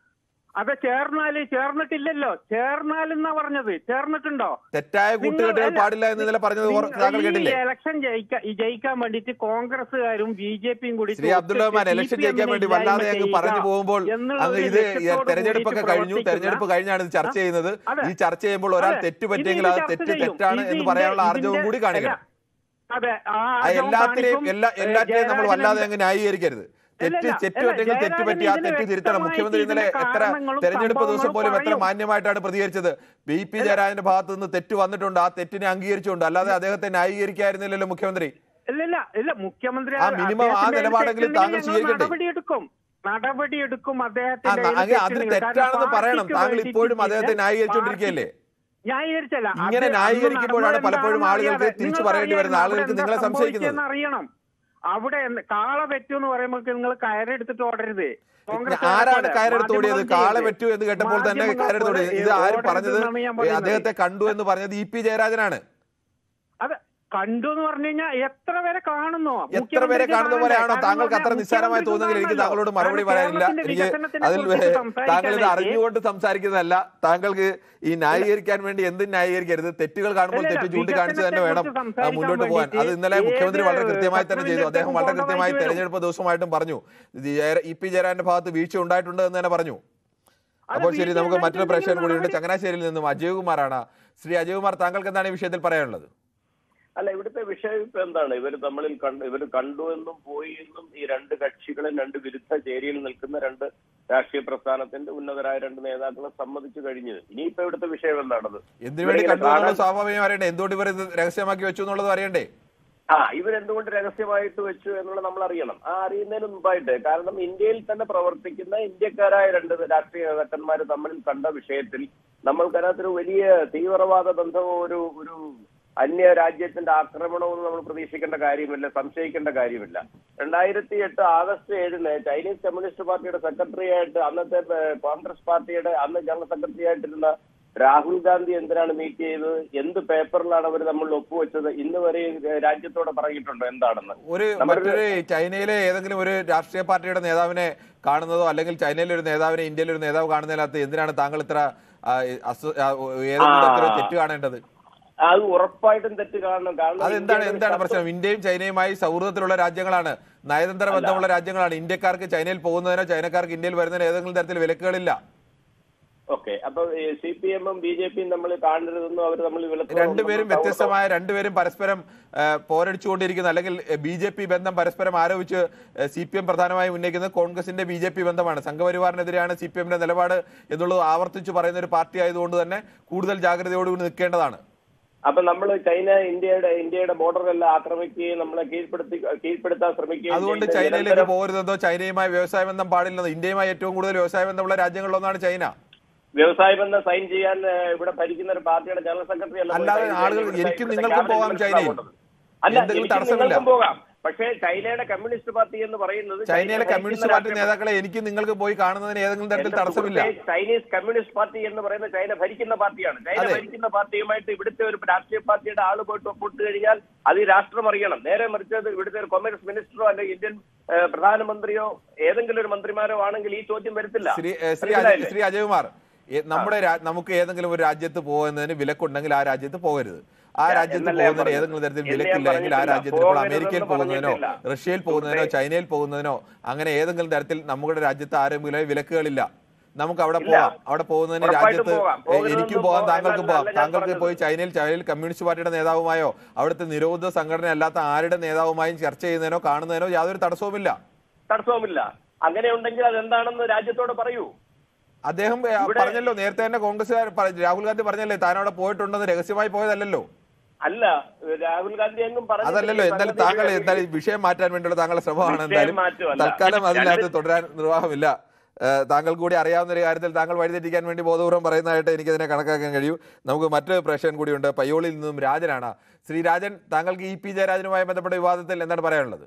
അത് ചേർന്നാല് ചേർന്നിട്ടില്ലല്ലോ ചേർന്നാലെന്നാ പറഞ്ഞത് ചേർന്നിട്ടുണ്ടോ തെറ്റായ കൂട്ടുകെട്ടുകൾ അല്ല, പാടില്ല എന്ന് ഇന്നലെ പറഞ്ഞത് ഓർ- നിങ്ങൾ താങ്കൾ ഈ കേട്ടില്ലേ ഇലക്ഷൻ ജയിക്കാൻ ഈ ജയിക്കാൻ വേണ്ടിയിട്ട് കോൺഗ്രസ്സുകാരും ബി ജെ പിയും കൂടി ശ്രീ അബ്ദുൾ റഹ്മാൻ ഇലക്ഷൻ ജയിക്കാൻ വേണ്ടി വല്ലാതെ അങ്ങ് പറഞ്ഞു പോകുമ്പോൾ അങ്ങ് ഇത് തെരഞ്ഞെടുപ്പൊക്കെ കഴിഞ്ഞു തെരഞ്ഞെടുപ്പ് കഴിഞ്ഞാണ് ഇത് ചർച്ച ചെയ്യുന്നത് അതെ. ഈ ചർച്ച ചെയ്യുമ്പോൾ ഒരാൾ അതെ. തെറ്റ് ഇത് പറ്റിയെങ്കിൽ ഇത് അത് ചർച്ച തെറ്റ് ചെയ്യും. തെറ്റാണ് ഇത് എന്ന് ഇതിന്റെ- പറയാനുള്ള ആർജവം ഇതിന്റെ- കൂടി കാണിക്കണം അതെ ആ ആ ആർജവം എല്ലാത്തിനെയും കാണിക്കും. എല്ലാ എല്ലാറ്റിനെയും നമ്മൾ ജയരാജൻ വല്ലാതെ അങ്ങ് ന്യായീകരിക്കരുത് തെറ്റ് ഇല്ല, തെറ്റ് ഇല്ല, പറ്റിയെങ്കിൽ തെറ്റ് ജയരാജൻ പറ്റി ആ ഇതിന് തെറ്റ് തിരുത്തണം വ്യക്തമായിട്ട് മുഖ്യമന്ത്രി ഇന്നലെ ഇതിന്റെ എത്ര കാരണങ്ങളും തെരഞ്ഞെടുപ്പ് ദിവസം സംഭവങ്ങളും പോലും എത്ര പറയും. മാന്യമായിട്ടാണ് പ്രതികരിച്ചത് ബി പി ജയരാജന്റെ ഭാഗത്ത് നിന്ന് തെറ്റ് വന്നിട്ടുണ്ട് ആ തെറ്റിനെ അംഗീകരിച്ചുകൊണ്ട് അല്ലാതെ അദ്ദേഹത്തെ ന്യായീകരിക്കായിരുന്നില്ലല്ലോ മുഖ്യമന്ത്രി ഇല്ല ഇല്ല മുഖ്യമന്ത്രി ആ minimum ആ അദ്ദേഹത്തിന്റെ നിലപാടെങ്കിലും തെറ്റുണ്ടെങ്കിൽ താങ്കൾ ഞങ്ങൾ സ്വീകരിക്കണ്ടേ? നടപടിയെടുക്കും നടപടിയെടുക്കും ആ, അദ്ദേഹത്തിന്റെ ന- കയ്യിൽ അങ്ങ് അത് തെറ്റുണ്ടെങ്കിൽ. കാരണം തെറ്റാണെന്ന് പറയണം പാർട്ടിക്ക് താങ്കൾ വേണ്ടിയിട്ട് ഇപ്പോഴും അദ്ദേഹത്തെ പാർട്ടി- ന്യായീകരിച്ചുകൊണ്ടിരിക്കുകയല്ലേ ന്യായീകരിച്ചല്ല ഇങ്ങനെ അത് ന്യായീകരിക്കുമ്പോഴാണ് അന്ന് പലപ്പോഴും നടന്നത് ആളുകൾക്ക് എന്താണെന്ന് തിരിച്ചു അറിയാതെ പറയേണ്ടി വരുന്നത്. നിങ്ങൾക്ക് ആളുകൾക്ക് അറിയണം. നിങ്ങളെ അവിടെ എന്താ സംശയിക്കുന്നത്. സംഭവിച്ചതെന്ന് അറിയണം അവിടെ എന്ത് കാള പറ്റൂ എന്ന് പറയുമ്പോൾ നിങ്ങൾ കയറെടുത്തിട്ട് ഓടരുത് കോൺഗ്രസ് ആരാണ് കയറെടുത്ത് ഓടിയത് മാധ്യമങ്ങൾ കാളെ ചെയ്യരുത്. പറ്റൂ എന്ന് കേട്ടപ്പോൾ തന്നെ മാധ്യമങ്ങൾ കയറെടുത്ത് ഓടിയത് ഇത് ആര് ഓടരുത് പറഞ്ഞത് എന്നാണ് ഞാൻ പറയുന്നത്. അദ്ദേഹത്തെ കണ്ടു എന്ന് പറഞ്ഞത് ഇ പി ജയരാജനാണ് അത് കണ്ടു എന്ന് പറഞ്ഞു കഴിഞ്ഞാൽ എത്ര പേരെ കാണുന്നു എത്ര പേരെ കാണുന്ന പോലെയാണോ താങ്കൾക്ക് അത്ര നിസ്സാരമായി തോന്നുന്നെങ്കിൽ എനിക്ക് താങ്കളോട് മറുപടി പറയാനില്ല എനിക്ക് അതിൽ താങ്കൾ ഇത് അറിഞ്ഞുകൊണ്ട് സംസാരിക്കുന്നതല്ല താങ്കൾക്ക് ഈ ന്യായീകരിക്കാൻ വേണ്ടി എന്തും ന്യായീകരിക്കരുത് തെറ്റുകൾ കാണുമ്പോൾ ഇല്ല, തെറ്റ് ഇല്ല, ചൂണ്ടിക്കാണിച്ച് തന്നെ വേണം ആ, വികസനത്തെക്കുറിച്ച് മുന്നോട്ട് പോകാൻ അത് ഇന്നലെ സംസാരിക്കാൻ മുഖ്യമന്ത്രി വളരെ വേണ്ടി കൃത്യമായി തന്നെ ചെയ്തു ഏത് അദ്ദേഹം വളരെ കൃത്യമായി വരും. തെരഞ്ഞെടുപ്പ് ദിവസമായിട്ടും പറഞ്ഞു ഇത് ജയ- ഇ പി ജയരാജന്റെ ഭാഗത്ത് വീഴ്ച ഉണ്ടായിട്ടുണ്ട് എന്ന് തന്നെ പറഞ്ഞു അപ്പോൾ ശരി നമുക്ക് മറ്റൊരു പ്രേക്ഷകൻ കൂടിയുണ്ട് ചങ്ങനാശ്ശേരിയിൽ നിന്നും അജയകുമാറാണ് ശ്രീ അജയകുമാർ താങ്കൾക്ക് എന്താണ് ഈ വിഷയത്തിൽ പറയാനുള്ളത് അല്ല ഇവിടുത്തെ വിഷയം ഇപ്പൊ എന്താണ് ഇവർ തമ്മിൽ കണ്ടു ഇവർ കണ്ടു എന്നും പോയി എന്നും ഈ രണ്ട് കക്ഷികളും രണ്ട് വിരുദ്ധ ചേരിയിൽ നിൽക്കുന്ന രണ്ട് രാഷ്ട്രീയ പ്രസ്ഥാനത്തിന്റെ ഉന്നതരായ രണ്ട് നേതാക്കളെ സമ്മതിച്ചു കഴിഞ്ഞു ഇനിയിപ്പോ ഇവിടുത്തെ വിഷയം എന്താണത് എന്തിനു വേണ്ടി ഇവിടെ കണ്ടു എന്നുള്ളത് കാണാൻ- സ്വാഭാവികം അറിയണ്ടേ എന്തുകൊണ്ട് ഇവർ ഇത് രഹസ്യമാക്കി വെച്ചു എന്നുള്ളത് അറിയണ്ടേ ആ ഇവരെന്തുകൊണ്ട് രഹസ്യമായിട്ട് വെച്ചു എന്നുള്ളത് നമ്മൾ അറിയണം ആ അറിയുന്നതിന് മുമ്പായിട്ട് കാരണം ഇന്ത്യയിൽ തന്നെ പ്രവർത്തിക്കുന്ന ഇന്ത്യക്കാരായ രണ്ട് രാഷ്ട്രീയ നേതാക്കന്മാർ തമ്മിൽ കണ്ട വിഷയത്തിൽ നമ്മൾക്കതിനകത്തൊരു വലിയ തീവ്രവാദ ബന്ധമോ ഒരു ഒരു അന്യ രാജ്യത്തിന്റെ ആക്രമണവും നമ്മൾ പ്രതീക്ഷിക്കേണ്ട കാര്യമില്ല സംശയിക്കേണ്ട കാര്യമില്ല രണ്ടായിരത്തി എട്ട് ആഗസ്റ്റ് ഏഴിന് ചൈനീസ് കമ്മ്യൂണിസ്റ്റ് പാർട്ടിയുടെ സെക്രട്ടറി ആയിട്ട് അന്നത്തെ ഏഹ്, കോൺഗ്രസ് പാർട്ടിയുടെ അന്ന് ജനറൽ സെക്രട്ടറി ആയിട്ടിരുന്ന രാഹുൽ ഗാന്ധി എന്തിനാണ് മീറ്റ് ചെയ്തത് എന്ത് പേപ്പറിലാണ് അവർ നമ്മൾ ഒപ്പുവെച്ചത് ഇന്ന് വരെ ഏഹ്, രാജ്യത്തോടെ പറഞ്ഞിട്ടുണ്ടോ എന്താണെന്ന് ഒരു നമ്മുടെ- മറ്റൊരു ചൈനയിലെ ഏതെങ്കിലും ഒരു രാഷ്ട്രീയ പാർട്ടിയുടെ നേതാവിനെ കാണുന്നതോ അല്ലെങ്കിൽ ചൈനയിലെ ഒരു നേതാവിനെ ഇന്ത്യയിലെ ഒരു നേതാവ് കാണുന്നതിനകത്ത് എന്തിനാണ് താങ്കൾ ഇത്ര ആ, അസു- ആ, ഏതെങ്കിലും ആ. തരത്തിലൊരു തെറ്റ് കാണേണ്ടത് അത് ഉറപ്പായിട്ടും തെറ്റ് കാണണം കാരണം അതെന്താണ് ഇന്ത്യയുടെ എന്താണ് ശത്രു- പ്രശ്നം ഇന്ത്യയും ചൈനയുമായി സൗഹൃദത്തിലുള്ള രാജ്യങ്ങളാണ് നയതന്ത്ര ബന്ധമുള്ള രാജ്യങ്ങളാണ് ഇന്ത്യക്കാർക്ക് ചൈനയിൽ പോകുന്നതിനോ ചൈനക്കാർക്ക് ഇന്ത്യയിൽ വരുന്നതിനോ ഏതെങ്കിലും തരത്തിൽ വിലക്കുകളില്ല ഓക്കെ അപ്പൊ സി പി എമ്മും ബി ജെ പിയും തമ്മിൽ കാണരുതെന്നും അവർ തമ്മിൽ വിലക്ക് രണ്ടുപേരും വ്യത്യസ്തമായ രണ്ടുപേരും പരസ്പരം ആ, പോരടിച്ചുകൊണ്ടിരിക്കുന്ന അല്ലെങ്കിൽ ബി ജെ പി ബന്ധം പരസ്പരം ആരോപിച്ച് സി പി എം പ്രധാനമായും ഉന്നയിക്കുന്നത് കോൺഗ്രസിന്റെ ബി ജെ പി ബന്ധമാണ് സംഘപരിവാറിനെതിരെയാണ് സി പി എമ്മിന്റെ നിലപാട് എന്നുള്ളത് ആവർത്തിച്ച് പറയുന്ന ഒരു പാർട്ടി ആയതുകൊണ്ട് തന്നെ കൂടുതൽ ജാഗ്രതയോടുകൂടി നിൽക്കേണ്ടതാണ് അപ്പൊ നമ്മൾ ചൈന ഇന്ത്യയുടെ ഇന്ത്യയുടെ ബോർഡറെല്ലാം ആക്രമിക്കുകയും നമ്മളെ കീഴ്പ്പെടുത്തി കീഴ്പ്പെടുത്താൻ ശ്രമിക്കുകയും അതുകൊണ്ട് ചെയ്യുന്ന ചൈനയിലേക്ക് നിരന്തരം പോകരുതെന്നോ ചൈനയുമായി വ്യവസായ ബന്ധം പാടില്ലെന്നോ ഇന്ത്യയുമായി ഏറ്റവും കൂടുതൽ വ്യവസായ ബന്ധമുള്ള രാജ്യങ്ങളിലൊന്നാണ് ചൈന വ്യവസായ ബന്ധം സൈൻ ചെയ്യാൻ ഏഹ്, ഇവിടെ ഭരിക്കുന്ന ഒരു പാർട്ടിയുടെ ജനറൽ സെക്രട്ടറി അല്ല പോയി അല്ലാതെ സൈൻ ആളുകൾ ചെയ്യുന്നത്. എനിക്കും ഇവിടുത്തെ നിങ്ങൾക്കും ക്യാബിനറ്റ് പോകാം മിനിസ്റ്ററാണ് ചൈനയിൽ. കൊണ്ടത്. അല്ല എന്തെങ്കിലും എനിക്കും തടസ്സമില്ല. നിങ്ങൾക്കും പോകാം പക്ഷേ ചൈനയുടെ കമ്മ്യൂണിസ്റ്റ് പാർട്ടി എന്ന് പറയുന്നത് ചൈന ചൈനയിലെ കമ്മ്യൂണിസ്റ്റ് ഭരിക്കുന്ന പാർട്ടി രാഷ്ട്രീയ നേതാക്കളെ എനിക്ക് നിങ്ങൾക്ക് പോയി കാണുന്നതിന് ഏതെങ്കിലും തരത്തിൽ എന്റെ തടസ്സമില്ല സുഹൃത്തേ, ചൈനീസ് കമ്മ്യൂണിസ്റ്റ് പാർട്ടി എന്ന് പറയുന്ന ചൈന ഭരിക്കുന്ന പാർട്ടിയാണ് ചൈന അതെ. ഭരിക്കുന്ന പാർട്ടിയുമായിട്ട് ഇവിടുത്തെ ഒരു രാഷ്ട്രീയ പാർട്ടിയുടെ ആള് പോയിട്ട് ഒപ്പിട്ട് കഴിഞ്ഞാൽ അത് ഈ രാഷ്ട്രം അറിയണം നേരെ മറിച്ചത് ഇവിടുത്തെ ഒരു കൊമേഴ്സ് മിനിസ്റ്ററോ അല്ലെങ്കിൽ ഇന്ത്യൻ ഏഹ്, പ്രധാനമന്ത്രിയോ ഏതെങ്കിലും ഒരു മന്ത്രിമാരോ ആണെങ്കിൽ ഈ ചോദ്യം വരത്തില്ല ശ്രീ ഏ, ശ്രീ അജയ് മനസ്സിലായില്ലേ? ശ്രീ അജയകുമാർ ഏ, നമ്മുടെ രാ- നമുക്ക് ഏതെങ്കിലും ഒരു രാജ്യത്ത് പോകുന്നതിന് വിലക്കുണ്ടെങ്കിൽ ആ രാജ്യത്ത് പോകരുത് ആ ഞാൻ- രാജ്യത്ത് എന്നല്ല ഞാൻ പോകുന്നതിന് പറഞ്ഞത്. ഏതെങ്കിലും തരത്തിൽ എന്ന് ഞാൻ വിലക്കില്ല എങ്കിൽ ആ പറഞ്ഞിട്ടില്ല. രാജ്യത്തിന് ഇപ്പോൾ പോകരുതെന്ന് അമേരിക്കയിൽ പോകുന്നതിനോ പറഞ്ഞിട്ടില്ല. റഷ്യയിൽ പോകുന്നതിനോ സുഹൃത്തേ. ചൈനയിൽ പോകുന്നതിനോ അങ്ങനെ ഏതെങ്കിലും തരത്തിൽ നമ്മുടെ രാജ്യത്ത് ആരെങ്കിലും വിലക്കുകളില്ല നമുക്ക് അവിടെ ഇല്ല. പോകാം അവിടെ പോകുന്നതിന് ഉറപ്പായിട്ടും രാജ്യത്ത് പോകാം. ഏ, പോകരുതെന്ന് എനിക്കും പോകാം പോ- താങ്കൾക്കും എന്നല്ല പോകാം ഞാൻ താങ്കൾക്ക് പറഞ്ഞത്. പോയി ചൈനയിൽ ചൈനയിൽ കമ്മ്യൂണിസ്റ്റ് പാർട്ടിയുടെ നേതാവുമായോ അവിടുത്തെ നിരോധിത സംഘടന അല്ലാത്ത ആരുടെ നേതാവുമായും ചർച്ച ചെയ്യുന്നതിനോ കാണുന്നതിനോ യാതൊരു തടസ്സവുമില്ല തടസ്സവുമില്ല അങ്ങനെ ഉണ്ടെങ്കിൽ അതെന്താണെന്ന് രാജ്യത്തോട് പറയൂ അദ്ദേഹം ഏ, ഇവിടെ- പറഞ്ഞല്ലോ നേരത്തെ തന്നെ കോൺഗ്രസ്സുകാർ പറ- രാഹുൽ ഗാന്ധി പറഞ്ഞല്ലേ താൻ അവിടെ പോയിട്ടുണ്ടെന്ന് രഹസ്യമായി പോയതല്ലല്ലോ അല്ല രാഹുൽ ഗാന്ധി എങ്ങും പറഞ്ഞിട്ടില്ല. അതല്ലല്ലോ എന്തായാലും സംഗതി താങ്കൾ ഇവിടെ എന്തായാലും ഈ വിഷയം മാറ്റാൻ വേണ്ടിയുള്ള താങ്കളുടെ ശ്രമമാണ് വിഷയം എന്തായാലും മാറ്റുമല്ല. തൽക്കാലം അതിനകത്ത് രണ്ട് തുടരാൻ നിർവാഹമില്ല ഏഹ് താങ്കൾ കൂടി അറിയാവുന്ന ഒരു കാര്യത്തിൽ താങ്കൾ വഴിതെറ്റിക്കാൻ വേണ്ടി ബോധപൂർവ്വം പറയുന്നതായിട്ട് എനിക്കതിനെ കണക്കാക്കാൻ കഴിയും നമുക്ക് മറ്റൊരു പ്രേക്ഷകൻ കൂടിയുണ്ട് പയ്യോളിൽ നിന്നും രാജനാണ് ശ്രീ രാജൻ താങ്കൾക്ക് ഇ പി ജയരാജനുമായി ബന്ധപ്പെട്ട വിവാദത്തിൽ എന്താണ് പറയാനുള്ളത്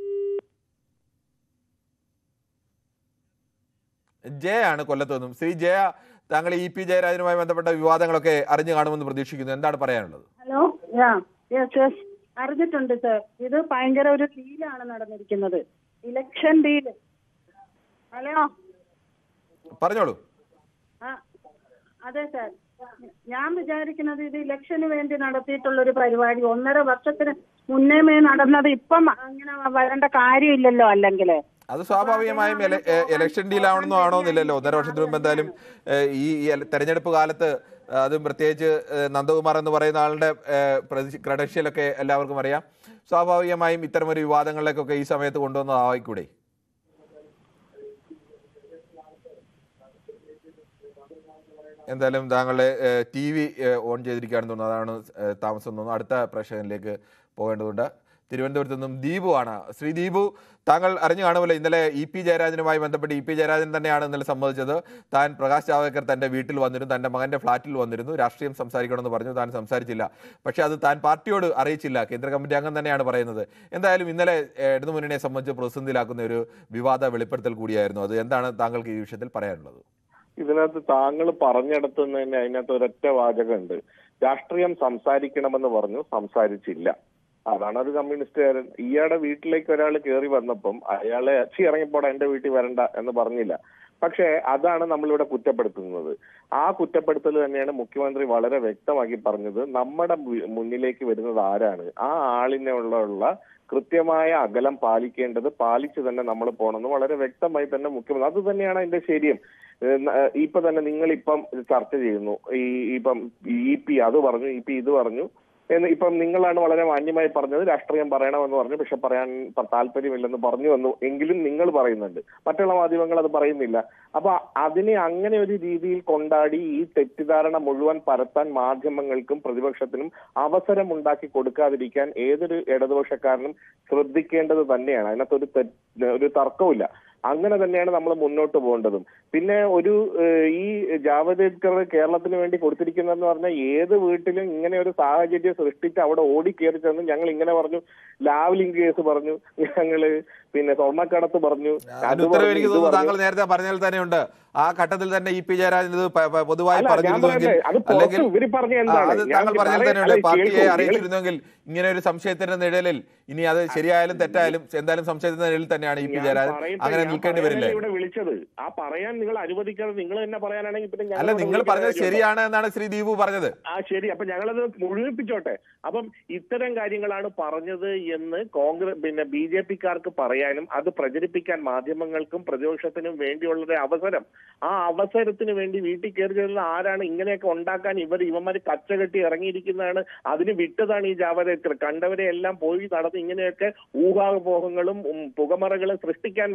ജയ ആണ് കൊല്ലത്ത് നിന്നും ശ്രീ ജയ താങ്കൾ ഇ പി ജയരാജനുമായി ബന്ധപ്പെട്ട വിവാദങ്ങളൊക്കെ അറിഞ്ഞു കാണുമെന്ന് പ്രതീക്ഷിക്കുന്നു എന്താണ് പറയാനുള്ളത് ഹലോ യാ യെസ് യെസ് അറിഞ്ഞിട്ടുണ്ട് സർ ഇത് ഭയങ്കര ഒരു ഡീലാണ് നടന്നിരിക്കുന്നത് ഇലക്ഷൻ ഡീല് ഹലോ പറഞ്ഞോളൂ ആ അതെ സർ ഞാൻ വിചാരിക്കുന്നത് ഇത് ഇലക്ഷന് വേണ്ടി നടത്തിയിട്ടുള്ള ഒരു പരിപാടി ഒന്നര വർഷത്തിന് മുന്നേമേ നടന്നത് ഇപ്പം അങ്ങനെ വരേണ്ട കാര്യമില്ലല്ലോ അല്ലെങ്കിൽ അത് സ്വാഭാവികമായും എല- എ- ഇലക്ഷൻ ഡീൽ ആവണമെന്നോ ആണോന്നില്ലല്ലോ ഒന്നര വർഷത്തിന് മുമ്പ് എന്തായാലും ഏഹ്, ഈ ഈ എല- തെരഞ്ഞെടുപ്പ് കാലത്ത് ഏഹ്, അതും പ്രത്യേകിച്ച് ഏഹ്, നന്ദകുമാർ എന്ന് പറയുന്ന ആളുടെ ക്രെഡൻഷ്യലൊക്കെ എല്ലാവർക്കും അറിയാം സ്വാഭാവികമായും ഇത്തരമൊരു വിവാദങ്ങളിലേക്കൊക്കെ ഈ സമയത്ത് കൊണ്ടുവന്നതായിക്കൂടെ എന്തായാലും താങ്കളുടെ ടി വി ഓൺ ചെയ്തിരിക്കുകയാണെന്ന് തോന്നുന്നു അതാണ് ഏഹ്, താമസം തോന്നുന്നു അടുത്ത പ്രേക്ഷകനിലേക്ക് പോകേണ്ടതുണ്ട് തിരുവനന്തപുരത്ത് നിന്നും ദീപു ആണ് ശ്രീ ദീപു താങ്കൾ അറിഞ്ഞു കാണുമല്ലോ ഇന്നലെ ഇ പി ജയരാജനുമായി ബന്ധപ്പെട്ട് ഇ പി ജയരാജൻ തന്നെയാണ് ഇന്നലെ സംബന്ധിച്ചത് താൻ പ്രകാശ് ജാവദേക്കർ തന്റെ വീട്ടിൽ വന്നിരുന്നു തന്റെ മകന്റെ ഫ്ളാറ്റിൽ വന്നിരുന്നു രാഷ്ട്രീയം സംസാരിക്കണമെന്ന് പറഞ്ഞു താൻ സംസാരിച്ചില്ല പക്ഷേ അത് താൻ പാർട്ടിയോട് അറിയിച്ചില്ല കേന്ദ്ര കമ്മിറ്റി അംഗം തന്നെയാണ് പറയുന്നത് എന്തായാലും ഇന്നലെ ഏഹ്, ഇടതുമുന്നണിയെ സംബന്ധിച്ച് പ്രതിസന്ധിയിലാക്കുന്ന ഒരു വിവാദ വെളിപ്പെടുത്തൽ കൂടിയായിരുന്നു അത് എന്താണ് താങ്കൾക്ക് ഈ വിഷയത്തിൽ പറയാനുള്ളത് ഇതിനകത്ത് താങ്കൾ പറഞ്ഞിടത്ത് നിന്ന് തന്നെ അതിനകത്ത് ഒരൊറ്റ വാചകമുണ്ട് രാഷ്ട്രീയം സംസാരിക്കണമെന്ന് പറഞ്ഞു സംസാരിച്ചില്ല അതാണ് ഒരു കമ്മ്യൂണിസ്റ്റുകാരൻ ഇയാളുടെ വീട്ടിലേക്ക് ഒരാൾ കയറി വന്നപ്പം അയാളെ അച്ചി ഇറങ്ങിപ്പോടാ എന്റെ വീട്ടിൽ വരണ്ട എന്ന് പറഞ്ഞില്ല പക്ഷേ അതാണ് നമ്മളിവിടെ കുറ്റപ്പെടുത്തുന്നത് ആ കുറ്റപ്പെടുത്തൽ തന്നെയാണ് മുഖ്യമന്ത്രി വളരെ വ്യക്തമാക്കി പറഞ്ഞത് നമ്മുടെ മു- മുന്നിലേക്ക് വരുന്നത് ആരാണ് ആ ആളിനുള്ള ഉള്ള കൃത്യമായ അകലം പാലിക്കേണ്ടത് പാലിച്ചു തന്നെ നമ്മൾ പോകണമെന്ന് വളരെ വ്യക്തമായി തന്നെ മുഖ്യമന്ത്രി അത് തന്നെയാണ് അതിന്റെ ശരിയും ഏഹ് ന- ഏഹ് ഇപ്പൊ തന്നെ നിങ്ങൾ ഇപ്പം ചർച്ച ചെയ്യുന്നു ഈ ഇപ്പം ഇ പി അത് പറഞ്ഞു ഇ പി ഇത് പറഞ്ഞു എന്ന് ഇപ്പം നിങ്ങളാണ് വളരെ മാന്യമായി പറഞ്ഞത് രാഷ്ട്രീയം പറയണമെന്ന് പറഞ്ഞു പക്ഷെ പറയാൻ പ- താല്പര്യമില്ലെന്ന് പറഞ്ഞു വന്നു എങ്കിലും നിങ്ങൾ പറയുന്നുണ്ട് മറ്റുള്ള മാധ്യമങ്ങൾ അത് പറയുന്നില്ല അപ്പൊ അതിനെ അങ്ങനെ ഒരു രീതിയിൽ കൊണ്ടാടി ഈ തെറ്റിദ്ധാരണ മുഴുവൻ പരത്താൻ മാധ്യമങ്ങൾക്കും പ്രതിപക്ഷത്തിനും അവസരം ഉണ്ടാക്കി കൊടുക്കാതിരിക്കാൻ ഏതൊരു ഇടതുപക്ഷക്കാരനും ശ്രദ്ധിക്കേണ്ടത് തന്നെയാണ് അതിനകത്ത് ഒരു തെ- ഒരു തർക്കവുമില്ല അങ്ങനെ തന്നെയാണ് നമ്മൾ മുന്നോട്ട് പോകേണ്ടതും പിന്നെ ഒരു ഏഹ്, ഈ ജാവദേക്കർ കേരളത്തിന് വേണ്ടി കൊടുത്തിരിക്കുന്നതെന്ന് പറഞ്ഞാൽ ഏത് വീട്ടിലും ഇങ്ങനെ ഒരു സാഹചര്യം സൃഷ്ടിച്ച് അവിടെ ഓടിക്കേറി ചെന്ന് ഞങ്ങൾ ഇങ്ങനെ പറഞ്ഞു ലാവ്ലിംഗ് കേസ് പറഞ്ഞു ഞങ്ങള് പിന്നെ സ്വർണ്ണക്കടത്ത് പറഞ്ഞു അതിന്റെ അത് ഉത്തരവ് പറഞ്ഞു, എനിക്ക് ഇത് തോന്നുന്നു പറഞ്ഞു. താങ്കൾ നേരത്തെ പറഞ്ഞതിൽ തന്നെയുണ്ട് ആ ഘട്ടത്തിൽ തന്നെ ഇ പി ജയരാജൻ ഇത് പ- പ- പൊതുവായി അല്ല, ഞാൻ പറഞ്ഞിരുന്നുവെങ്കിൽ പറയട്ടെ, അത് പുറത്ത് ഇവര് പറഞ്ഞ ആ, എന്താണ്? അത് ഞാൻ താങ്കൾ പറഞ്ഞതിൽ പറയാം, തന്നെയുണ്ട് അല്ല, പാർട്ടിയെ കേൾക്കൂ, നിങ്ങൾ- അറിയിച്ചിരുന്നെങ്കിൽ ഇങ്ങനെ ഒരു സംശയത്തിന്റെ നിഴലിൽ ഇനി അത് ശരിയായാലും തെറ്റായാലും എന്തായാലും സംശയത്തിന്റെ നിഴലിൽ തന്നെയാണ് ഇ പി ഞാൻ ജയരാജൻ പറയട്ടെ, അങ്ങനെ ഞാൻ നിൽക്കേണ്ടി പറയാനല്ലേ വരില്ലേ ഇവിടെ വിളിച്ചത് ആ പറയാൻ നിങ്ങൾ അനുവദിക്കാതെ നിങ്ങൾ തന്നെ പറയാനാണെങ്കിൽ പിന്നെ ഞങ്ങൾ അല്ല ഇവിടെ നിങ്ങൾ വിളിക്കേണ്ട പറഞ്ഞത് കാര്യമുണ്ടോ? ശരിയാണ് എന്നാണ് ശ്രീ ദീപു പറഞ്ഞത് ആ ശരി അപ്പൊ ഞങ്ങളത് മുഴുവിപ്പിച്ചോട്ടെ അപ്പം ഇത്തരം കാര്യങ്ങളാണ് പറഞ്ഞത് എന്ന് കോൺഗ്രസ് പിന്നെ ബി ജെ പിക്കാർക്ക് പറയാനും അത് പ്രചരിപ്പിക്കാൻ മാധ്യമങ്ങൾക്കും പ്രതിപക്ഷത്തിനും വേണ്ടിയുള്ള ഒരു അവസരം ആ അവസരത്തിന് വേണ്ടി വീട്ടിൽ കയറി ചെല്ലുന്ന ആരാണ് ഇങ്ങനെയൊക്കെ ഉണ്ടാക്കാൻ ഇവർ ഇവന്മാര് കച്ചകെട്ടി ഇറങ്ങിയിരിക്കുന്നതാണ് അതിന് വിട്ടതാണ് ഈ ജാവദേക്കർ കണ്ടവരെ എല്ലാം പോയി നടന്ന് ഇങ്ങനെയൊക്കെ ഊഹാപോഹങ്ങളും ഉം, പുകമറകളും സൃഷ്ടിക്കാൻ വേണ്ടി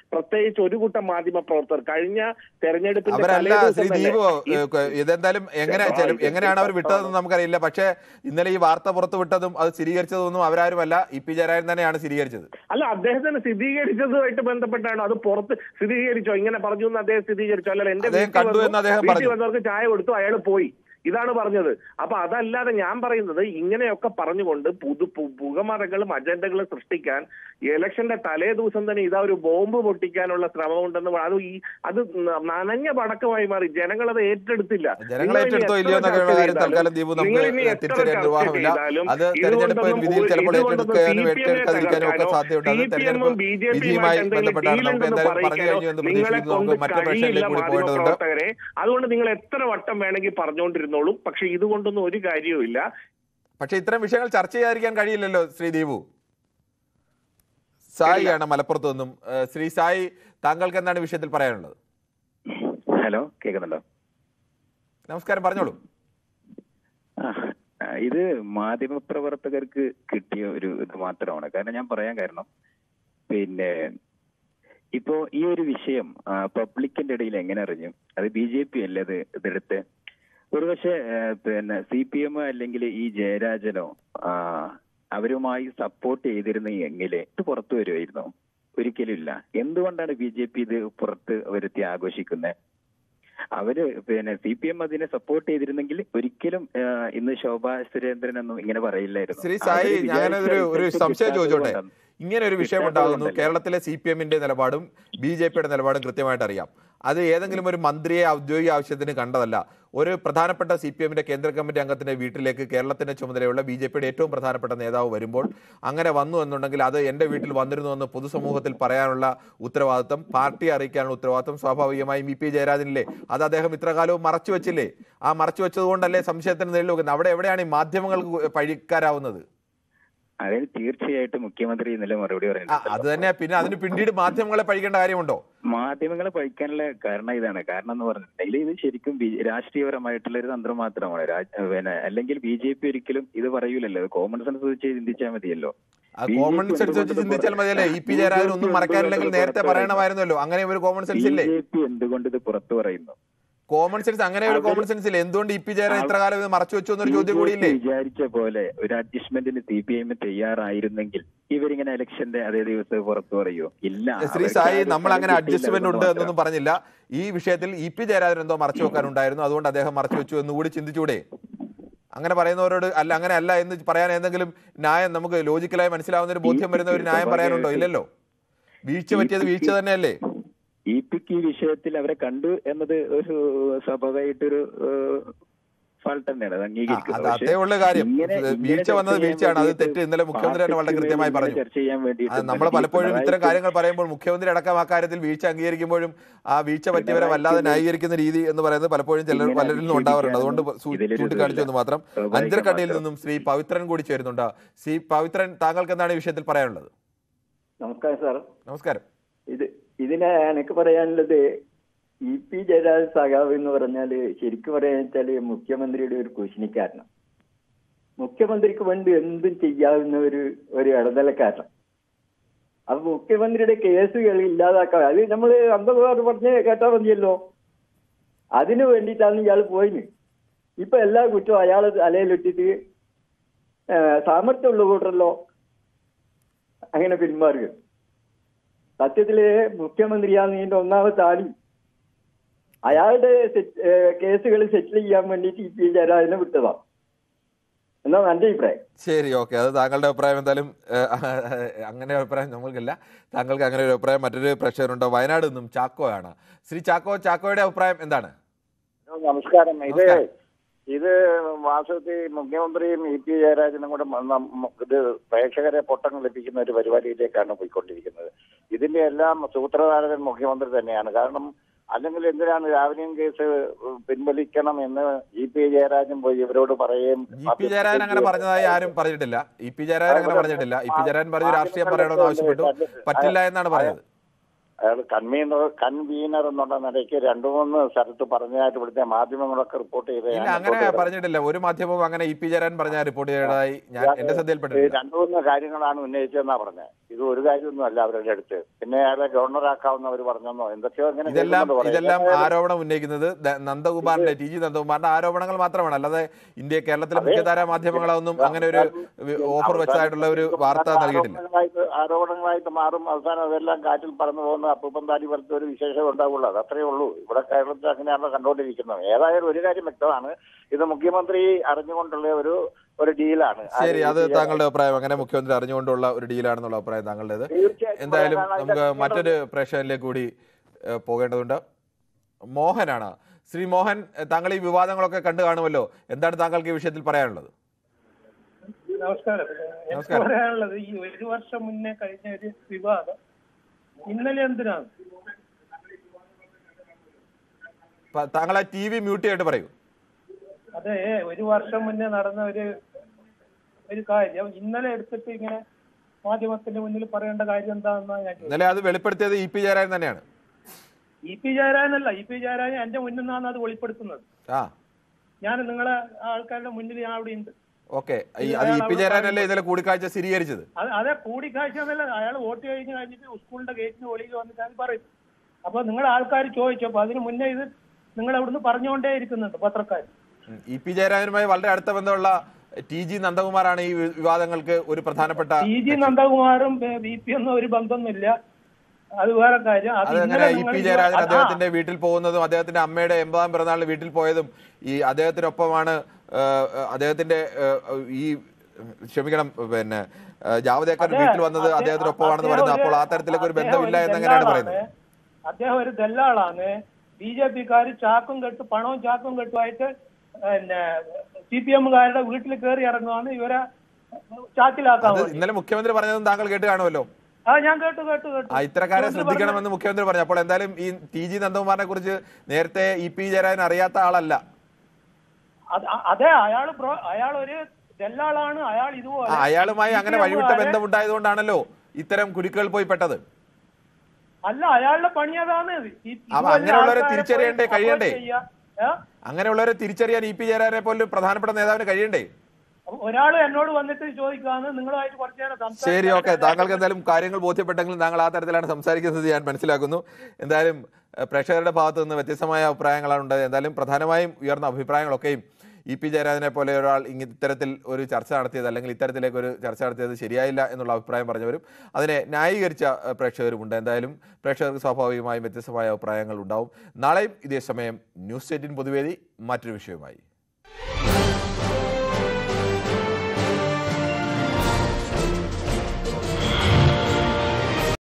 പ്രത്യേകിച്ച് ഒരു കൂട്ടം മാധ്യമ പ്രവർത്തകർ കഴിഞ്ഞ തെരഞ്ഞെടുപ്പിന്റെ അവരല്ല തലേദിവസം ശ്രീ തന്നെ ദീപു ഈ- ഏഹ്, ക- ഇതെന്തായാലും എങ്ങനെ ചെല- എങ്ങനെയാണ് അവർ വിട്ടതെന്ന് നമുക്കറിയില്ല പക്ഷേ ഇന്നലെ ഈ വാർത്ത പുറത്തു വിട്ടതും അത് സ്ഥിരീകരിച്ചതൊന്നും അവരാരുമല്ല ഇ പി ജയരാജൻ തന്നെയാണ് സ്ഥിരീകരിച്ചത് അല്ല അദ്ദേഹത്തിന് സ്ഥിരീകരിച്ചതുമായിട്ട് ബന്ധപ്പെട്ടാണ് അത് പുറത്ത് സ്ഥിരീകരിച്ചോ ഇങ്ങനെ പറഞ്ഞു എന്ന് അദ്ദേഹം സ്ഥിരീകരിച്ചോ അല്ല എന്റെ അദ്ദേഹം വീട്ടിൽ കണ്ടു വന്നു, എന്ന് അദ്ദേഹം വീട്ടിൽ പറഞ്ഞു. വന്നവർക്ക് ചായ കൊടുത്തു അയാൾ പോയി ഇതാണ് പറഞ്ഞത് അപ്പൊ അതല്ലാതെ ഞാൻ പറയുന്നത് ഇങ്ങനെയൊക്കെ പറഞ്ഞുകൊണ്ട് പുതു പു- പുകമറകളും അജണ്ടകളും സൃഷ്ടിക്കാൻ ഇലക്ഷന്റെ തലേ ദിവസം തന്നെ ഇതാ ഒരു ബോംബ് പൊട്ടിക്കാനുള്ള ശ്രമമുണ്ടെന്ന് പറ- അത് ഈ അത് ന- നനഞ്ഞ പടക്കമായി മാറി ജനങ്ങൾ അത് ഏറ്റെടുത്തില്ല ജനങ്ങൾ നിങ്ങൾ ഇനി ഏറ്റെടുത്തോ എത്ര ഇല്ലയോ എന്നൊക്കെ ചർച്ച കാര്യം ചെയ്താലും, തൽക്കാലം ദീപു നമുക്ക് നിങ്ങൾ ഇനി എത്ര തിരിച്ചറിയാൻ ചർച്ച നിർവാഹമില്ല ചെയ്താലും അത് തെരഞ്ഞെടുപ്പ് ഇതുകൊണ്ടൊന്നും വിധിയിൽ ഒരു- ചിലപ്പോൾ ഇതുകൊണ്ടൊന്നും ഏറ്റെടുക്കാനും CPM നെ ഏറ്റെടുക്കാതിരിക്കാനും ഒക്കെ തകർക്കാനോ, സാധ്യതയുണ്ട് അത് CPM ഉം തെരഞ്ഞെടുപ്പ് BJP യുമായിട്ട് വിധിയുമായി എന്തെങ്കിലും ബന്ധപ്പെട്ടാണ് deal നമുക്ക് ഉണ്ടെന്ന് എന്തായാലും പറഞ്ഞു പറയിക്കാനോ കഴിഞ്ഞു എന്ന് നിങ്ങളെ പ്രതീക്ഷിക്കുന്നു കൊണ്ട് നമുക്ക് മറ്റു കഴിയില്ല പ്രശ്നങ്ങളിലേക്ക് കൂടി മാധ്യമ പോയിട്ടുണ്ട് പ്രവർത്തകരെ അതുകൊണ്ട് നിങ്ങൾ എത്ര വട്ടം വേണമെങ്കിൽ പറഞ്ഞുകൊണ്ടിരുന്നോളൂ പക്ഷെ ഇതുകൊണ്ടൊന്നും ഒരു കാര്യവുമില്ല പക്ഷെ ഇത്തരം വിഷയങ്ങൾ ചർച്ച ചെയ്യാതിരിക്കാൻ കഴിയില്ലല്ലോ ശ്രീ ദീപു സായിയാണ് മലപ്പുറത്ത് നിന്നും ഏഹ് ശ്രീ സായി താങ്കൾക്ക് എന്താണ് ഈ വിഷയത്തിൽ പറയാനുള്ളത് ഹലോ കേൾക്കുന്നുണ്ടോ നമസ്കാരം പറഞ്ഞോളൂ ആ, ഇത് മാധ്യമപ്രവർത്തകർക്ക് കിട്ടിയ ഒരു ഇത് മാത്രമാണ് കാരണം ഞാൻ പറയാൻ കാരണം പിന്നെ ഇപ്പോ ഈ ഒരു വിഷയം ആ, പബ്ലിക്കിന്റെ ഇടയിൽ എങ്ങനെ അറിഞ്ഞു അത് ബി ജെ പി അല്ലേ ഇത് ഇതെടുത്ത് ഒരുപക്ഷെ ആ, പിന്നെ സി പി എം അല്ലെങ്കിൽ ഈ ജയരാജനോ ആ, അവരുമായി സപ്പോർട്ട് ചെയ്തിരുന്നെങ്കിൽ ഇത് പുറത്തു വരുമായിരുന്നോ ഒരിക്കലും ഇല്ല എന്തുകൊണ്ടാണ് ബി ജെ പി ഇത് പുറത്ത് വരുത്തി ആഘോഷിക്കുന്നത് അവര് പിന്നെ സി പി എം അതിനെ സപ്പോർട്ട് ചെയ്തിരുന്നെങ്കിൽ ഒരിക്കലും ആ, ഇന്ന് ശോഭാ സുരേന്ദ്രൻ ഒന്നും ഇങ്ങനെ പറയില്ലായിരുന്നു ശ്രീ സായി അവര് ഞാനൊരു ഒരു വിചാരിച്ച സംശയം result ചോദിച്ചോട്ടെ കിട്ടാത്തത് ഇങ്ങനെ ഒരു വിഷയം കിട്ടാത്തത് ഉണ്ടാകുന്നു കൊണ്ടല്ലേ? കേരളത്തിലെ സി പി എമ്മിന്റെ നിലപാടും ബി ജെ പിയുടെ നിലപാടും കൃത്യമായിട്ട് അറിയാം അത് ഏതെങ്കിലും ഒരു മന്ത്രിയെ ഔദ്യോഗിക ആവശ്യത്തിന് കണ്ടതല്ല ഒരു പ്രധാനപ്പെട്ട സി പി എമ്മിന്റെ കേന്ദ്ര കമ്മിറ്റി അംഗത്തിന്റെ വീട്ടിലേക്ക് കേരളത്തിന്റെ ചുമതലയുള്ള ബി ജെ പിയുടെ ഏറ്റവും പ്രധാനപ്പെട്ട നേതാവ് വരുമ്പോൾ അങ്ങനെ വന്നു എന്നുണ്ടെങ്കിൽ അത് എന്റെ വീട്ടിൽ വന്നിരുന്നു എന്ന് പൊതുസമൂഹത്തിൽ പറയാനുള്ള ഉത്തരവാദിത്തം പാർട്ടിയെ അറിയിക്കാനുള്ള ഉത്തരവാദിത്തം സ്വാഭാവികമായും ഇ പി ജയരാജനില്ലേ അത് അദ്ദേഹം ഇത്ര കാലവും മറച്ചു വെച്ചില്ലേ ആ മറച്ചു വെച്ചതുകൊണ്ടല്ലേ സംശയത്തിന് നേരിൽ വെക്കുന്നത് അവിടെ എവിടെയാണ് ഈ മാധ്യമങ്ങൾക്ക് പഴിക്കാരാവുന്നത് അതിന് തീർച്ചയായിട്ടും മുഖ്യമന്ത്രി ഇന്നലെ മറുപടി ആ, പറയുന്നത് അത് തന്നെ പിന്നെ അതിന് പിന്നീട് മാധ്യമങ്ങളെ പഴിക്കേണ്ട കാര്യമുണ്ടോ മാധ്യമങ്ങളെ പഴിക്കാനുള്ള കാരണം ഇതാണ് കാരണം എന്ന് പറഞ്ഞിട്ടുണ്ടെങ്കിൽ ഇത് ശരിക്കും ബി- രാഷ്ട്രീയപരമായിട്ടുള്ള ഒരു തന്ത്രം മാത്രമാണ് രാജ്- പിന്നെ അല്ലെങ്കിൽ ബി ജെ പി ഒരിക്കലും ഇത് പറയൂലല്ലോ കോമൺ സെൻസ് വെച്ച് ചിന്തിച്ചാൽ മതിയല്ലോ ആ BJP കോമൺ സെൻസ് വെച്ച് എന്തുകൊണ്ട് ചിന്തിച്ചാൽ മതിയല്ലേ ഇ പി ജയരാജൻ ഒന്നും മറക്കാനില്ലെങ്കിൽ നേരത്തെ പറയണമായിരുന്നല്ലോ അങ്ങനെ ഒരു കോമൺ സെൻസ് ഇല്ലേ ബി ജെ പി എന്തുകൊണ്ട് ഇത് പുറത്തു പറയുന്നു കോമൺ സെൻസ് അങ്ങനെ ഒരു അവര് കോമൺ സെൻസ് ഇല്ലേ എന്തുകൊണ്ട് ഇ പി ജയരാജൻ ഇത്ര കാലം ഇത് മറച്ചു വെച്ചു എന്നൊരു ചോദ്യം BJP കൂടിയില്ലേ വിചാരിച്ച പോലെ ഒരു അഡ്ജസ്റ്റ്മെന്റിന് സി പി ഐ തയ്യാറായിരുന്നെങ്കിൽ ഇവരിങ്ങനെ ഇലക്ഷന്റെ അതേ ദിവസം പുറത്തു പറയോ ഇല്ല ശ്രീ അവർക്ക് സായി ആ നമ്മൾ അങ്ങനെ കിട്ടിയില്ല അഡ്ജസ്റ്റ്മെന്റ് ഉണ്ട് എന്ന് എന്നൊന്നും പറഞ്ഞില്ല ഈ വിഷയത്തിൽ ഇ പി ജയരാജൻ എന്തോ മറച്ചു വെക്കാനുണ്ടായിരുന്നു അതുകൊണ്ട് അദ്ദേഹം മറച്ചു വെച്ചു എന്ന് കൂടി ചിന്തിച്ചൂടെ അങ്ങനെ പറയുന്നവരോട് അല്ല അങ്ങനെ അല്ല എന്ന് പറയാൻ എന്തെങ്കിലും ന്യായം നമുക്ക് ലോജിക്കലായി മനസ്സിലാവുന്ന ഒരു ബോധ്യം വരുന്ന ഒരു ന്യായം പറയാനുണ്ടോ ഇല്ലല്ലോ വീഴ്ച പറ്റിയത് വീഴ്ച തന്നെയല്ലേ ഇ പിക്ക് ഈ വിഷയത്തിൽ അവരെ കണ്ടു എന്നത് ഒരു സ്വാഭാവികമായിട്ടൊരു ഫാൾട്ട് തന്നെയാണ് അത് ആ, അംഗീകരിക്കുന്നത് അത് പക്ഷേ അതേ ഉള്ള കാര്യം ഇങ്ങനെ- ഇത് ഇങ്ങനെ വീഴ്ച വന്നത് ചർച്ച ചെയ്യാൻ വീഴ്ചയാണ് അത് വേണ്ടിയിട്ട് തെറ്റ് ഇന്നലെ മുഖ്യമന്ത്രി തന്നെ വളരെ പാർട്ടിക്ക് കൃത്യമായി വേണ്ടി പറഞ്ഞു ചർച്ച ചെയ്യാൻ വേണ്ടിയിട്ട് നമ്മൾ പലപ്പോഴും ഇത്തരം കാര്യങ്ങൾ പറയുമ്പോൾ മുഖ്യമന്ത്രി അടക്കം ആ കാര്യത്തിൽ വീഴ്ച അംഗീകരിക്കുമ്പോഴും ആ വീഴ്ച പറ്റിയവരെ വല്ലാതെ ന്യായീകരിക്കുന്ന രീതി എന്ന് പറയുന്നത് പലപ്പോഴും ചിലർ ഇങ്ങനെ പലരിൽ നിന്നും ഉണ്ടാവാറുണ്ട് അതുകൊണ്ട് സൂ- ഇതിലൊരു ചൂണ്ടിക്കാണിച്ചു എന്ന് മാത്രം സ്വാഭാവികം അഞ്ചരക്കണ്ടിയിൽ മാത്രം. നിന്നും ശ്രീ പവിത്രൻ കൂടി ചേരുന്നുണ്ട് ശ്രീ പവിത്രൻ താങ്കൾക്ക് എന്താണ് ഈ വിഷയത്തിൽ പറയാനുള്ളത് നമസ്കാരം സാർ നമസ്കാരം ഇത് ഇതിന് എനിക്ക് പറയാനുള്ളത് ഇ പി ജയരാജൻ സഖാവ് എന്ന് പറഞ്ഞാല് ശരിക്കും പറയാന്ന് വെച്ചാല് മുഖ്യമന്ത്രിയുടെ ഒരു കുശിനിക്കാരനാണ് മുഖ്യമന്ത്രിക്ക് വേണ്ടി എന്തും ചെയ്യാവുന്ന ഒരു ഒരു ഇടനിലക്കാരൻ അപ്പൊ മുഖ്യമന്ത്രിയുടെ കേസുകൾ ഇല്ലാതാക്കാൻ അത് നമ്മൾ അന്തർവാദം പറഞ്ഞ് കേട്ടാ മതിയല്ലോ അതിനു വേണ്ടിയിട്ടാണ് ഇയാൾ പോയിന് ഇപ്പൊ എല്ലാ കുറ്റവും അയാളെ തലയിലിട്ടിട്ട് ഏഹ്, സാമർത്ഥ്യമുള്ള കൂട്ടറല്ലോ അങ്ങനെ പിന്മാറുക സത്യത്തില് മുഖ്യമന്ത്രിയാണ് ഇതിന്റെ ഒന്നാമത്തെ ആളി അയാളുടെ കേസുകൾ സെറ്റിൽ ചെയ്യാൻ വേണ്ടിയിട്ട് ഇ പി ജയരാജനെ വിട്ടതാ എന്നാ എന്റെ അഭിപ്രായം ശരി ഓക്കെ അത് താങ്കളുടെ അഭിപ്രായം എന്തായാലും ഏഹ്, അങ്ങനെ ഒരു അഭിപ്രായം നമ്മൾക്കില്ല താങ്കൾക്ക് അങ്ങനെ ഒരു അഭിപ്രായം മറ്റൊരു പ്രേക്ഷകരുണ്ടോ വയനാട് നിന്നും ചാക്കോയാണ് ശ്രീ ചാക്കോ ചാക്കോയുടെ അഭിപ്രായം എന്താണ് നമസ്കാരം ഇത് നമസ്കാരം. ഇത് വാസ്തവത്തിൽ മുഖ്യമന്ത്രിയും ഇ പി ജയരാജനും കൂടെ മ- നം- ഇത് പ്രേക്ഷകരെ പൊട്ടം കളിപ്പിക്കുന്ന ഒരു പരിപാടിയിലേക്കാണ് പോയിക്കൊണ്ടിരിക്കുന്നത് ഇതിന്റെ എല്ലാം സൂത്രധാരകൻ മുഖ്യമന്ത്രി തന്നെയാണ് കാരണം അല്ലെങ്കിൽ എന്തിനാണ് രാവിലെയും കേസ് പിൻവലിക്കണം എന്ന് ഇ പി ജയരാജൻ പോയി ഇവരോട് പറയുകയും ഇ പി ജയരാജൻ അങ്ങനെ പറഞ്ഞതായി ആരും പറഞ്ഞിട്ടില്ല ഇ പി ജയരാജൻ അങ്ങനെ പറഞ്ഞിട്ടില്ല ഇ പി ജയരാജൻ പറഞ്ഞു രാഷ്ട്രീയം പറയണമെന്ന് ആവശ്യപ്പെട്ടു പറ്റില്ല എന്നാണ് പറഞ്ഞത് അയാൾ കൺവീനർ കൺവീനർ എന്നുള്ള നിലയ്ക്ക് രണ്ടു മൂന്ന് സ്ഥലത്ത് പറഞ്ഞതായിട്ട് ഇവിടുത്തെ മാധ്യമങ്ങളൊക്കെ റിപ്പോർട്ട് ചെയ്ത് ഇല്ല ഞാൻ അങ്ങനെ report ചെയ്തത്. പറഞ്ഞിട്ടില്ല ഒരു മാധ്യമവും അങ്ങനെ ഇ പി ജയരാജൻ പറഞ്ഞ റിപ്പോർട്ട് ചെയ്തതായി ഞാൻ എന്റെ ഈ ശ്രദ്ധയിൽപ്പെട്ടിട്ടില്ല രണ്ടു മൂന്ന് കാര്യങ്ങളാണ് ഉന്നയിച്ചതെന്നാ പറഞ്ഞത് ഇത് ഒരു കാര്യമൊന്നുമല്ല അവരുടെ അടുത്ത് പിന്നെ അയാളെ ഗവർണറാക്കാവുന്നവർ പറഞ്ഞെന്നോ എന്തൊക്കെയോ ഇങ്ങനെ ഇതെല്ലാം കേൾക്കുന്നുണ്ട് കുറേ. ഇതെല്ലാം ഏതായാലും ആരോപണം ഉന്നയിക്കുന്നത് ദ- നന്ദകുമാറിന്റെ ടി ജി നന്ദകുമാറിന്റെ ആരോപണങ്ങൾ മാത്രമാണ് അല്ലാതെ ഇന്ത്യ കേരളത്തിലെ മുഖ്യധാരാ മാധ്യമങ്ങളൊന്നും അങ്ങനെ ഒരു ഓഫർ വെച്ചതായിട്ടുള്ള ഒരു വാർത്ത നൽകിയിട്ടില്ല ആരോപണങ്ങളായിട്ട് ആരോപണങ്ങളായിട്ട് മാറും അവസാനം അതെല്ലാം കാറ്റിൽ പറന്നു പോകുന്ന അപ്പൂപ്പൻ താടി പോലത്തെ ഒരു വിശേഷം ഉണ്ടാവുള്ളൂ അത് അത്രയേ ഉള്ളൂ ഇവിടെ കേരളത്തിൽ അങ്ങനെയാണ് കണ്ടുകൊണ്ടിരിക്കുന്നത് ഏതായാലും ഒരു കാര്യം വ്യക്തമാണ് ഇത് മുഖ്യമന്ത്രി അറിഞ്ഞുകൊണ്ടുള്ള ഒരു ഒരു ഡീലാണ് ശരി അത് താങ്കളുടെ അഭിപ്രായം അങ്ങനെ മുഖ്യമന്ത്രി അറിഞ്ഞുകൊണ്ടുള്ള ഒരു ഡീലാണെന്നുള്ള അഭിപ്രായം താങ്കളുടേത് തീർച്ചയായിട്ടും എന്തായാലും പറയാനാണ് നമുക്ക് അതിന്റെ മറ്റൊരു പ്രേക്ഷകരിലേക്ക് കൂടി ഏഹ്, പോകേണ്ടതുണ്ട് മോഹനാണ് ശ്രീ മോഹൻ ഏഹ്, താങ്കൾ ഈ വിവാദങ്ങളൊക്കെ കണ്ടു കാണുമല്ലോ എന്താണ് താങ്കൾക്ക് ഈ വിഷയത്തിൽ പറയാനുള്ളത് നമസ്കാരം എനിക്ക് നമസ്കാരം. പറയാനുള്ളത് ഈ ഒരു വർഷം മുന്നേ കഴിഞ്ഞ ഒരു വിവാദം ഇന്നലെ എന്തിനാണ് പ- താങ്കൾ ആ ടി വി മ്യൂട്ട് ചെയ്തിട്ട് പറയൂ അതെ ഒരു വർഷം മുന്നേ നടന്ന ഒരു ഒരു കാര്യം ഇന്നലെ എടുത്തിട്ട് ഇങ്ങനെ മാധ്യമത്തിന്റെ മുന്നിൽ പറയേണ്ട കാര്യം എന്താണെന്നാണ് ഞാൻ ചോദിച്ചത് ഇന്നലെ അത് വെളിപ്പെടുത്തിയത് ഇ പി ജയരാജൻ തന്നെയാണ് ഇ പി ജയരാജനല്ല ഇ പി ജയരാജൻ എന്റെ മുന്നിൽ നിന്നാണ് അത് വെളിപ്പെടുത്തുന്നത് ആ ഞാൻ നിങ്ങളെ ആൾക്കാരുടെ മുന്നിൽ ഞാൻ അവിടെ ഉണ്ട് ഓക്കെ അത് ഇ പി ജയരാജനല്ലേ ഇന്നലെ കൂടിക്കാഴ്ച സ്ഥിരീകരിച്ചത് അത് അതെ കൂടിക്കാഴ്ച എന്നല്ല അയാൾ വോട്ട് കഴിഞ്ഞ് കഴിഞ്ഞിട്ട് സ്കൂളിന്റെ ഗേറ്റിന് വെളിയിൽ വന്നിട്ട് അത് പറയും അപ്പൊ നിങ്ങളെ ആൾക്കാർ ചോദിച്ചു അപ്പൊ അതിന് മുന്നേ ഇത് നിങ്ങൾ അവിടുന്ന് പറഞ്ഞുകൊണ്ടേ ഇരിക്കുന്നുണ്ട് പത്രക്കാർ ഉം. ഇ പി ജയരാജനുമായി വളരെ അടുത്ത ബന്ധമുള്ള ടി ജി നന്ദകുമാറാണ് ഈ വി- വിവാദങ്ങൾക്ക് ഒരു പ്രധാനപ്പെട്ട ടി ജി നന്ദകുമാറും ബി പി ഒന്നും ഒരു ബന്ധമൊന്നുമില്ല അത് വേറെ കാര്യം അത് അതങ്ങനെ ഇന്നലെ ഇ നിങ്ങൾ പി ഇത് ജയരാജൻ ആ, അദ്ദേഹത്തിന്റെ വീട്ടിൽ പോകുന്നതും അദ്ദേഹത്തിന്റെ അമ്മയുടെ എൺപതാം പിറന്നാളിന് വീട്ടിൽ പോയതും ഈ അദ്ദേഹത്തിനൊപ്പമാണ് ആ, അദ്ദേഹത്തിന്റെ ആ, ഈ ക്ഷമിക്കണം പിന്നെ ആ, ജാവദേക്കർ അതെ, വീട്ടിൽ വന്നത് അദ്ദേഹം- അദ്ദേഹത്തിനൊപ്പമാണെന്ന് അദ്ദേഹം പറയുന്നത് ഒരു- അപ്പോൾ ആ തരത്തിലൊക്കെ ഒരു അദ്ദേഹം ബന്ധമില്ല ഒരു എന്നെങ്ങനെയാണ് ദല്ലാളാണ്. പറയുന്നത് അദ്ദേഹം ഒരു ദല്ലാളാണ് ബി ജെ പിക്കാർ ചാക്കും കെട്ട് പണവും ചാക്കും കെട്ടുമായിട്ട് പിന്നെ സി പി എമ്മുകാരുടെ വീട്ടിൽ കയറി ഇറങ്ങുവാണ് ഇവരെ ചാക്കിലാക്കാൻ അത് വേണ്ടി. ഇന്നലെ മുഖ്യമന്ത്രി പറഞ്ഞതും താങ്കൾ കേട്ട് കാണുമല്ലോ ആ ഞാൻ കേട്ടു കേട്ടു കേട്ടു ആ ഇത്തരക്കാരെ മുഖ്യമന്ത്രി ശ്രദ്ധിക്കണമെന്ന് മുഖ്യമന്ത്രി പറഞ്ഞു അപ്പോൾ എന്തായാലും ഈ ടി ജി നന്ദകുമാറിനെ കുറിച്ച് നേരത്തെ ഇ പി ജയരാജൻ അറിയാത്ത ആളല്ല അത് അ- അതെ അയാൾ ബ്രോ അയാൾ ഒരു ദല്ലാളാണ് അയാൾ ആ, ഇതുപോലെ അയാളുമായി അങ്ങനെ വഴിവിട്ട CPM കാരെ- ബന്ധമുണ്ടായതുകൊണ്ടാണല്ലോ ഇത്തരം കുരുക്കൾ പോയി പെട്ടത് അല്ല അയാളുടെ പണി അതാണ് ഈ- അപ്പൊ ഇതുപോലെ അങ്ങനെയുള്ളവരെ ആൾക്കാരെ തിരിച്ചറിയണ്ടേ, പോയി കഴിയണ്ടേ? support ചെയ്യാ. ഏ? അങ്ങനെയുള്ളവരെ തിരിച്ചറിയാൻ ഇ പി ജയരാജനെ പോലും പ്രധാനപ്പെട്ട നേതാവിന് കഴിയണ്ടേ അപ്പൊ ഒരാള് എന്നോട് വന്നിട്ട് ചോദിക്കാന്ന് നിങ്ങളുമായിട്ട് കുറച്ചു നേരം ശരി സംസാരിക്കാൻ ഓക്കെ താങ്കൾക്ക് എന്തായാലും കാര്യങ്ങൾ ബോധ്യപ്പെട്ടെങ്കിലും താങ്കൾ ആ തരത്തിലാണ് സംസാരിക്കുന്നത് ഞാൻ മനസ്സിലാക്കുന്നു എന്തായാലും ഏഹ്, പ്രേക്ഷകരുടെ ഭാഗത്തു നിന്ന് വ്യത്യസ്തമായ അഭിപ്രായങ്ങളാണ് ഉണ്ടായത് എന്തായാലും പ്രധാനമായും ഉയർന്ന അഭിപ്രായങ്ങളൊക്കെയും ഇ പി ജയരാജനെ പോലെ ഒരാൾ ഇങ്ങ- ഇത്തരത്തിൽ ഒരു ചർച്ച നടത്തിയത് അല്ലെങ്കിൽ ഇത്തരത്തിലേക്ക് ഒരു ചർച്ച നടത്തിയത് ശരിയായില്ല എന്നുള്ള അഭിപ്രായം പറഞ്ഞവരും അതിനെ ന്യായീകരിച്ച ഏഹ്, പ്രേക്ഷകരുമുണ്ട് എന്തായാലും പ്രേക്ഷകർക്ക് സ്വാഭാവികമായും വ്യത്യസ്തമായ അഭിപ്രായങ്ങൾ ഉണ്ടാവും നാളെയും ഇതേ സമയം ന്യൂസ് എയ്റ്റീൻ പൊതുവേദി മറ്റൊരു വിഷയവുമായി